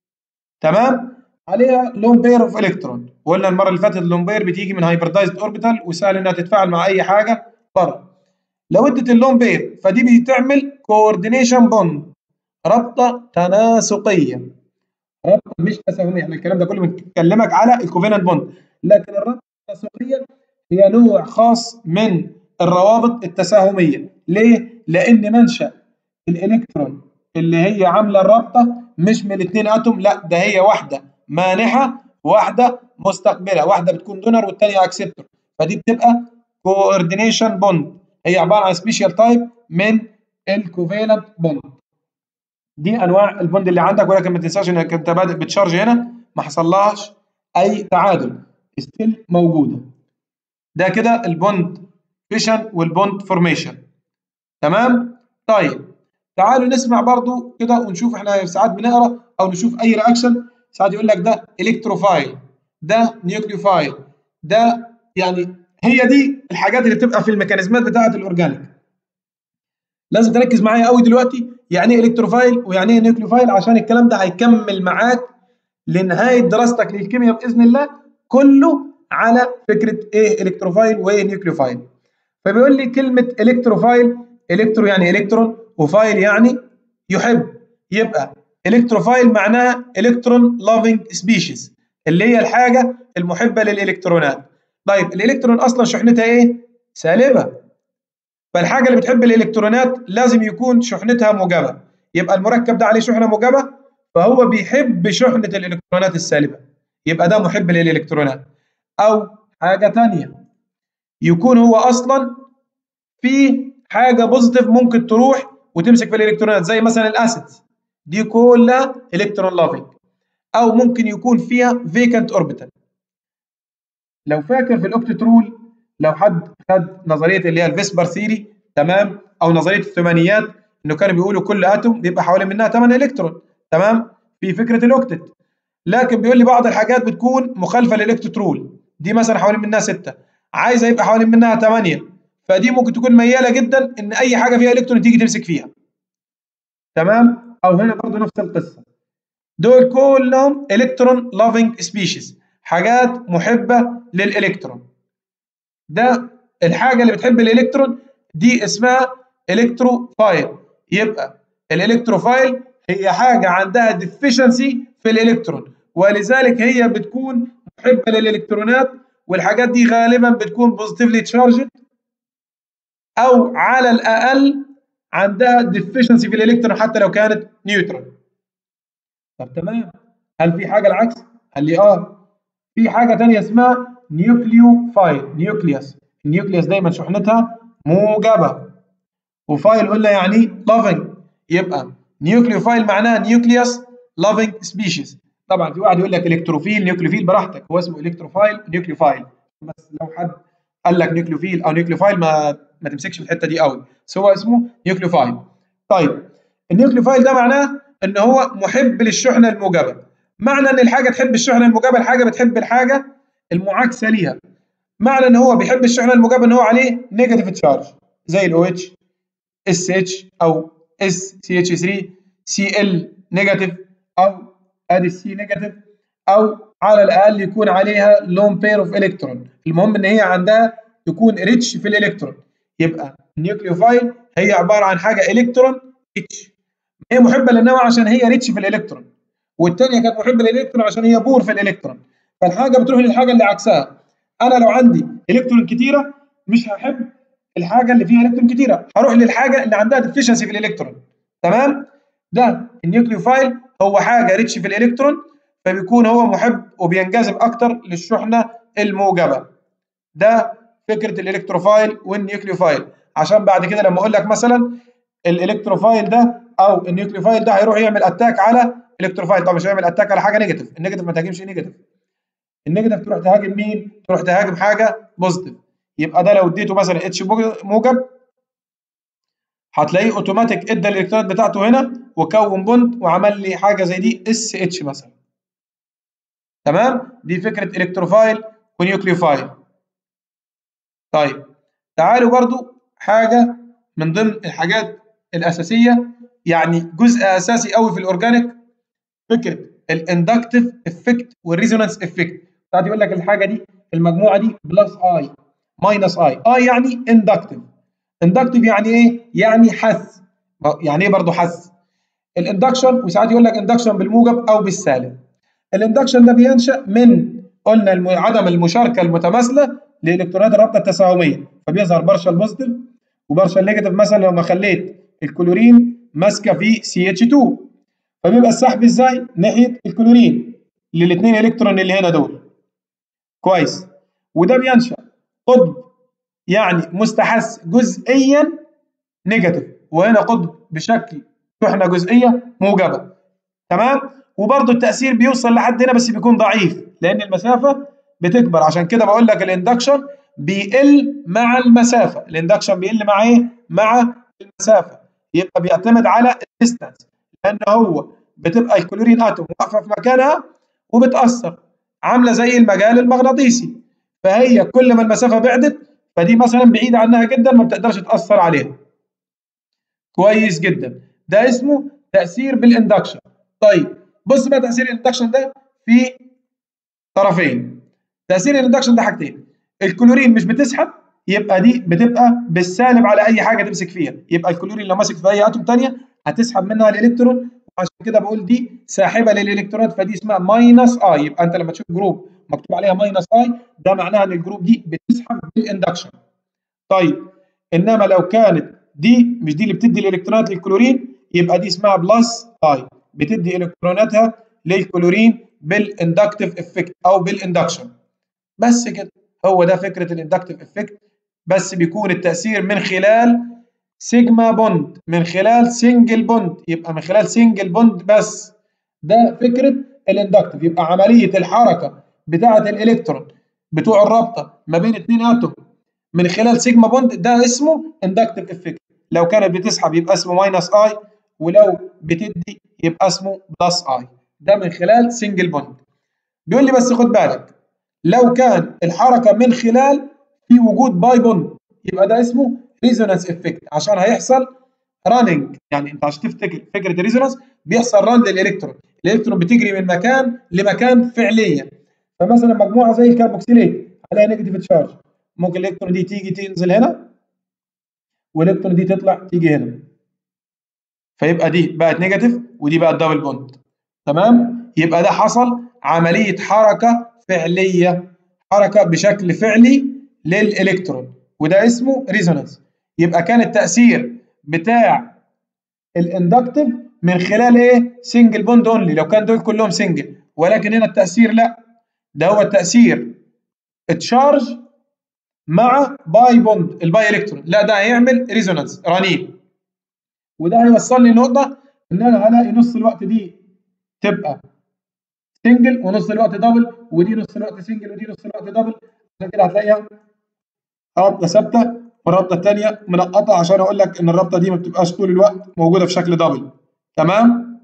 تمام عليها لون بير اوف الكترون وقلنا المره اللي فاتت اللون بير بتيجي من هايبردايزد اوربيتال وسهل انها تتفاعل مع اي حاجه بره لو ادت اللون بير فدي بتعمل كوردينيشن بوند رابطه تناسقيه رابطه مش تساهميه احنا الكلام ده كله بنكلمك على الكوفيننت بوند لكن الرابطه التناسقيه هي نوع خاص من الروابط التساهميه ليه لان منشا الالكترون اللي هي عامله الرابطه مش من الاثنين اتوم لا ده هي واحده مانحه واحده مستقبله واحده بتكون دونر والثانيه اكسبتور فدي بتبقى كوردينيشن بوند هي عباره عن سبيشال تايب من الكوفيلنت بوند دي انواع البوند اللي عندك ولكن ما تنساش انك انت بادئ بتشارج هنا ما حصلهاش اي تعادل ستيل موجوده ده كده البوند فيشن والبوند فورميشن تمام طيب تعالوا نسمع برضو كده ونشوف احنا ساعات بنقرا او نشوف اي رياكشن ساعات يقول لك ده الكتروفايل ده نيوكليوفايل ده يعني هي دي الحاجات اللي بتبقى في الميكانيزمات بتاعه الاورجانيك لازم تركز معايا قوي دلوقتي يعني ايه الكتروفايل ويعني ايه نيوكليوفايل عشان الكلام ده هيكمل معاك لنهايه دراستك للكيمياء باذن الله كله على فكره ايه الكتروفايل وايه نيوكليوفايل فبيقول لي كلمه الكتروفايل الكترو يعني الكترون وفايل يعني يحب يبقى الكتروفايل معناها الكترون لافينج سبيشيز اللي هي الحاجه المحبه للالكترونات طيب الالكترون اصلا شحنتها ايه سالبه فالحاجه اللي بتحب الالكترونات لازم يكون شحنتها موجبه يبقى المركب ده عليه شحنه موجبه فهو بيحب شحنه الالكترونات السالبه يبقى ده محب للالكترونات او حاجه ثانيه يكون هو اصلا في حاجه بوزيتيف ممكن تروح وتمسك في الالكترونات زي مثلا الاسيد دي كلها الكترون لافينج او ممكن يكون فيها فيكانت اوربيتال لو فاكر في الاوكتت رول لو حد خد نظريه اللي هي الفيسبر ثيري تمام او نظريه الثمانيات انه كانوا بيقولوا كل اتوم بيبقى حوالي منها 8 الكترون تمام في فكره الاوكتت لكن بيقول لي بعض الحاجات بتكون مخالفه للاوكتت رول دي مثلا حوالي منها 6 عايزه يبقى حوالي منها 8 فدي ممكن تكون مياله جدا ان اي حاجه فيها الكترون تيجي تمسك فيها تمام او هنا برضه نفس القصه دول كلهم الكترون لافينج سبيشيز حاجات محبه للالكترون ده الحاجه اللي بتحب الالكترون دي اسمها الكتروفايل يبقى الالكتروفايل هي حاجه عندها ديفيشنسي في الالكترون ولذلك هي بتكون محبه للالكترونات والحاجات دي غالبا بتكون بوزيتيفلي تشارجد او على الاقل عندها ديفيشنسي في الالكترون حتى لو كانت نيوترال طب تمام هل في حاجه العكس قال لي اه في حاجه ثانيه اسمها نيوكليوفايل نيوكليوس النيوكليوس دايما شحنتها موجبه وفايل قلنا يعني لافينج يبقى نيوكليوفايل معناها نيوكليوس لافينج سبيشيز طبعا في واحد يقول لك الكتروفيل نيوكليوفيل براحتك هو اسمه الكتروفايل نيوكليوفايل بس لو حد قال لك نيوكليوفيل او نيوكليوفايل ما ما تمسكش في الحته دي قوي بس هو اسمه نيوكليوفايل طيب النيوكليوفايل ده معناه ان هو محب للشحنه الموجبه معنى ان الحاجه تحب الشحنه الموجبه الحاجه بتحب الحاجه المعاكسه ليها معنى ان هو بيحب الشحنه الموجبه ان هو عليه نيجاتيف تشارج زي الاو اتش اس اتش او اس سي اتش 3 سي ال نيجاتيف او ادي السي نيجاتيف او على الاقل يكون عليها لون بير اوف الكترون المهم ان هي عندها تكون ريتش في الالكترون يبقى النيوكليوفايل هي عباره عن حاجه الكترون ريتش هي محبه للنوع عشان هي ريتش في الالكترون والثانيه كانت محبه للالكترون عشان هي بور في الالكترون فالحاجه بتروح للحاجه اللي عكسها انا لو عندي الكترون كتيره مش هحب الحاجه اللي فيها الكترون كتيره هروح للحاجه اللي عندها ديفيشنسي في الالكترون تمام ده النيوكليوفايل هو حاجه ريتش في الالكترون فبيكون هو محب وبينجذب اكتر للشحنه الموجبه ده فكره الالكتروفايل والنيوكليوفايل عشان بعد كده لما اقول لك مثلا الالكتروفايل ده او النيوكليوفايل ده هيروح يعمل اتاك على الكتروفايل طب مش هيعمل اتاك على حاجه نيجاتيف النيجاتيف ما تهاجمش نيجاتيف النيجاتيف تروح تهاجم مين تروح تهاجم حاجه بوزيتيف يبقى ده لو اديته مثلا اتش موجب هتلاقيه اوتوماتيك ادى الالكترونات بتاعته هنا وكون بوند وعمل لي حاجه زي دي اس اتش مثلا تمام دي فكره الكتروفايل ونيوكليوفايل طيب تعالوا برضو حاجه من ضمن الحاجات الاساسيه يعني جزء اساسي قوي في الاورجانيك فكره الاندكتيف افكت والريزونانس افكت ساعات يقول لك الحاجه دي المجموعه دي بلس اي ماينس اي اي يعني اندكتيف اندكتيف يعني ايه يعني حث يعني ايه برضه حث الاندكشن وساعات يقول لك اندكشن بالموجب او بالسالب الاندكشن ده بينشا من قلنا عدم المشاركه المتماثله لالكترونات الرابطه التساهميه فبيظهر بارشال بوزيتيف وبارشال نيجاتيف مثلا لو ما خليت الكلورين ماسكه في سي اتش 2 فبيبقى السحب ازاي ناحيه الكلورين للاثنين الكترون اللي هنا دول كويس وده بينشا قطب يعني مستحث جزئيا نيجاتيف وهنا قطب بشكل شحنه جزئيه موجبه تمام وبرضه التاثير بيوصل لحد هنا بس بيكون ضعيف لان المسافه بتكبر عشان كده بقول لك الاندكشن بيقل مع المسافه الاندكشن بيقل مع ايه مع المسافه يبقى بيعتمد على الديستانس لان هو بتبقى الكلورين اتوم واقفه في مكانها وبتاثر عامله زي المجال المغناطيسي فهي كل ما المسافه بعدت فدي مثلا بعيده عنها جدا ما بتقدرش تاثر عليها كويس جدا ده اسمه تاثير بالاندكشن طيب بص بقى تاثير الاندكشن ده في طرفين تاثير الاندكشن ده حاجتين الكلورين مش بتسحب يبقى دي بتبقى بالسالب على اي حاجه تمسك فيها يبقى الكلورين لو ماسك في اي اتوم ثانيه هتسحب منها الالكترون وعشان كده بقول دي ساحبه للالكترونات فدي اسمها ماينس اي يبقى انت لما تشوف جروب مكتوب عليها ماينس اي ده معناها ان الجروب دي بتسحب بالاندكشن طيب انما لو كانت دي مش دي اللي بتدي الالكترونات للكلورين يبقى دي اسمها بلس اي بتدي الكتروناتها للكلورين بالاندكتيف افكت او بالاندكشن بس كده هو ده فكره الاندكتيف افكت بس بيكون التاثير من خلال سيجما بوند من خلال سنجل بوند يبقى من خلال سنجل بوند بس ده فكره الاندكتيف يبقى عمليه الحركه بتاعه الالكترون بتوع الرابطه ما بين اثنين اتوم من خلال سيجما بوند ده اسمه اندكتيف افكت لو كانت بتسحب يبقى اسمه ماينس اي ولو بتدي يبقى اسمه بلس اي ده من خلال سنجل بوند بيقول لي بس خد بالك لو كان الحركه من خلال في وجود باي بوند يبقى ده اسمه ريزونانس افكت عشان هيحصل راننج يعني انت عشان تفتكر فكره الريزونانس بيحصل ران للالكترون الالكترون بتجري من مكان لمكان فعليا فمثلا مجموعه زي الكربوكسيليت عليها نيجاتيف تشارج ممكن الالكترون دي تيجي تنزل هنا والالكترون دي تطلع تيجي هنا فيبقى دي بقت نيجاتيف ودي بقت دبل بوند تمام يبقى ده حصل عمليه حركه فعليه حركه بشكل فعلي للالكترون وده اسمه ريزونانس يبقى كان التاثير بتاع الاندكتيف من خلال ايه سنجل بوند اونلي لو كان دول كلهم سنجل ولكن هنا التاثير لا ده هو التاثير تشارج مع باي بوند الباي الكترون لا ده هيعمل ريزونانس رنين وده هيوصلني لنقطه ان انا هلاقي نص الوقت دي تبقى سنجل ونص الوقت دبل ودي نص الوقت سنجل ودي نص الوقت دبل عشان كده هتلاقيها رابطه ثابته والرابطه الثانيه منقطه عشان اقول لك ان الرابطه دي ما بتبقاش طول الوقت موجوده في شكل دبل تمام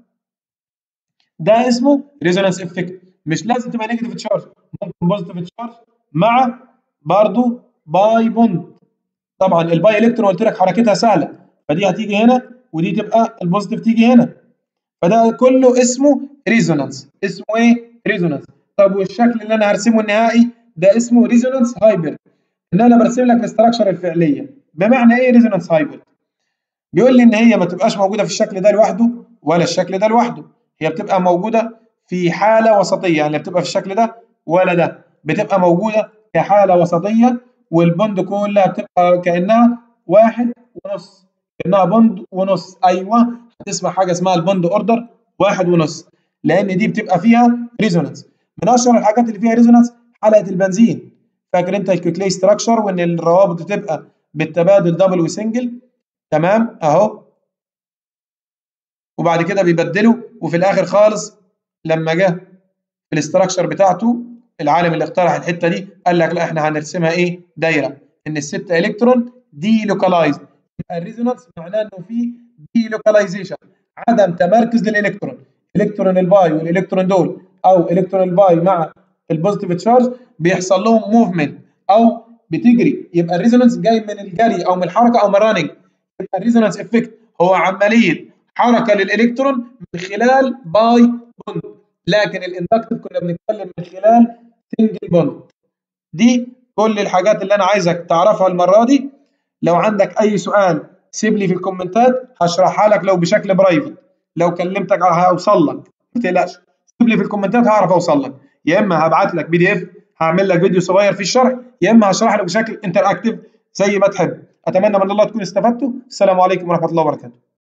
ده اسمه ريزونانس افكت مش لازم تبقى نيجاتيف تشارج ممكن بوزيتيف تشارج مع برضو باي بوند طبعا الباي الكترون قلت لك حركتها سهله فدي هتيجي هنا ودي تبقى البوزيتيف تيجي هنا فده كله اسمه ريزونانس اسمه ايه ريزونانس طب والشكل اللي انا هرسمه النهائي ده اسمه ريزونانس هايبرد ان انا برسم لك الاستراكشر الفعليه بمعنى ايه ريزونانس هايبرد بيقول لي ان هي ما تبقاش موجوده في الشكل ده لوحده ولا الشكل ده لوحده هي بتبقى موجوده في حاله وسطيه يعني لا بتبقى في الشكل ده ولا ده بتبقى موجوده كحاله وسطيه والبوند كلها بتبقى كانها واحد ونص كانها بوند ونص ايوه هتسمع حاجه اسمها البوند اوردر واحد ونص لان دي بتبقى فيها ريزونانس من اشهر الحاجات اللي فيها ريزونانس حلقه البنزين فاكر انت الكوكلي ستراكشر وان الروابط بتبقى بالتبادل دبل وسنجل تمام اهو وبعد كده بيبدلوا وفي الاخر خالص لما جه في الاستراكشر بتاعته العالم اللي اخترع الحته دي قال لك لا احنا هنرسمها ايه دايره ان الست الكترون دي لوكالايز يبقى الريزونانس معناه انه في دي لوكاليزيشن عدم تمركز للالكترون الكترون الباي والالكترون دول او الكترون الباي مع البوزيتيف تشارج بيحصل لهم موفمنت او بتجري يبقى الريزونانس جاي من الجري او من الحركه او من الرننج يبقى الريزونانس افكت هو عمليه حركه للالكترون من خلال باي بوند لكن الاندكتيف كنا بنتكلم من خلال سنجل بوند دي كل الحاجات اللي انا عايزك تعرفها المره دي لو عندك اي سؤال سيب لي في الكومنتات هشرحها لك لو بشكل برايفت لو كلمتك هوصل لك ما تقلقش سيب لي في الكومنتات هعرف اوصل لك يا اما هبعت لك بي دي اف هعمل لك فيديو صغير في الشرح يا اما هشرح لك بشكل انتراكتيف زي ما تحب اتمنى من الله تكونوا استفدتوا السلام عليكم ورحمه الله وبركاته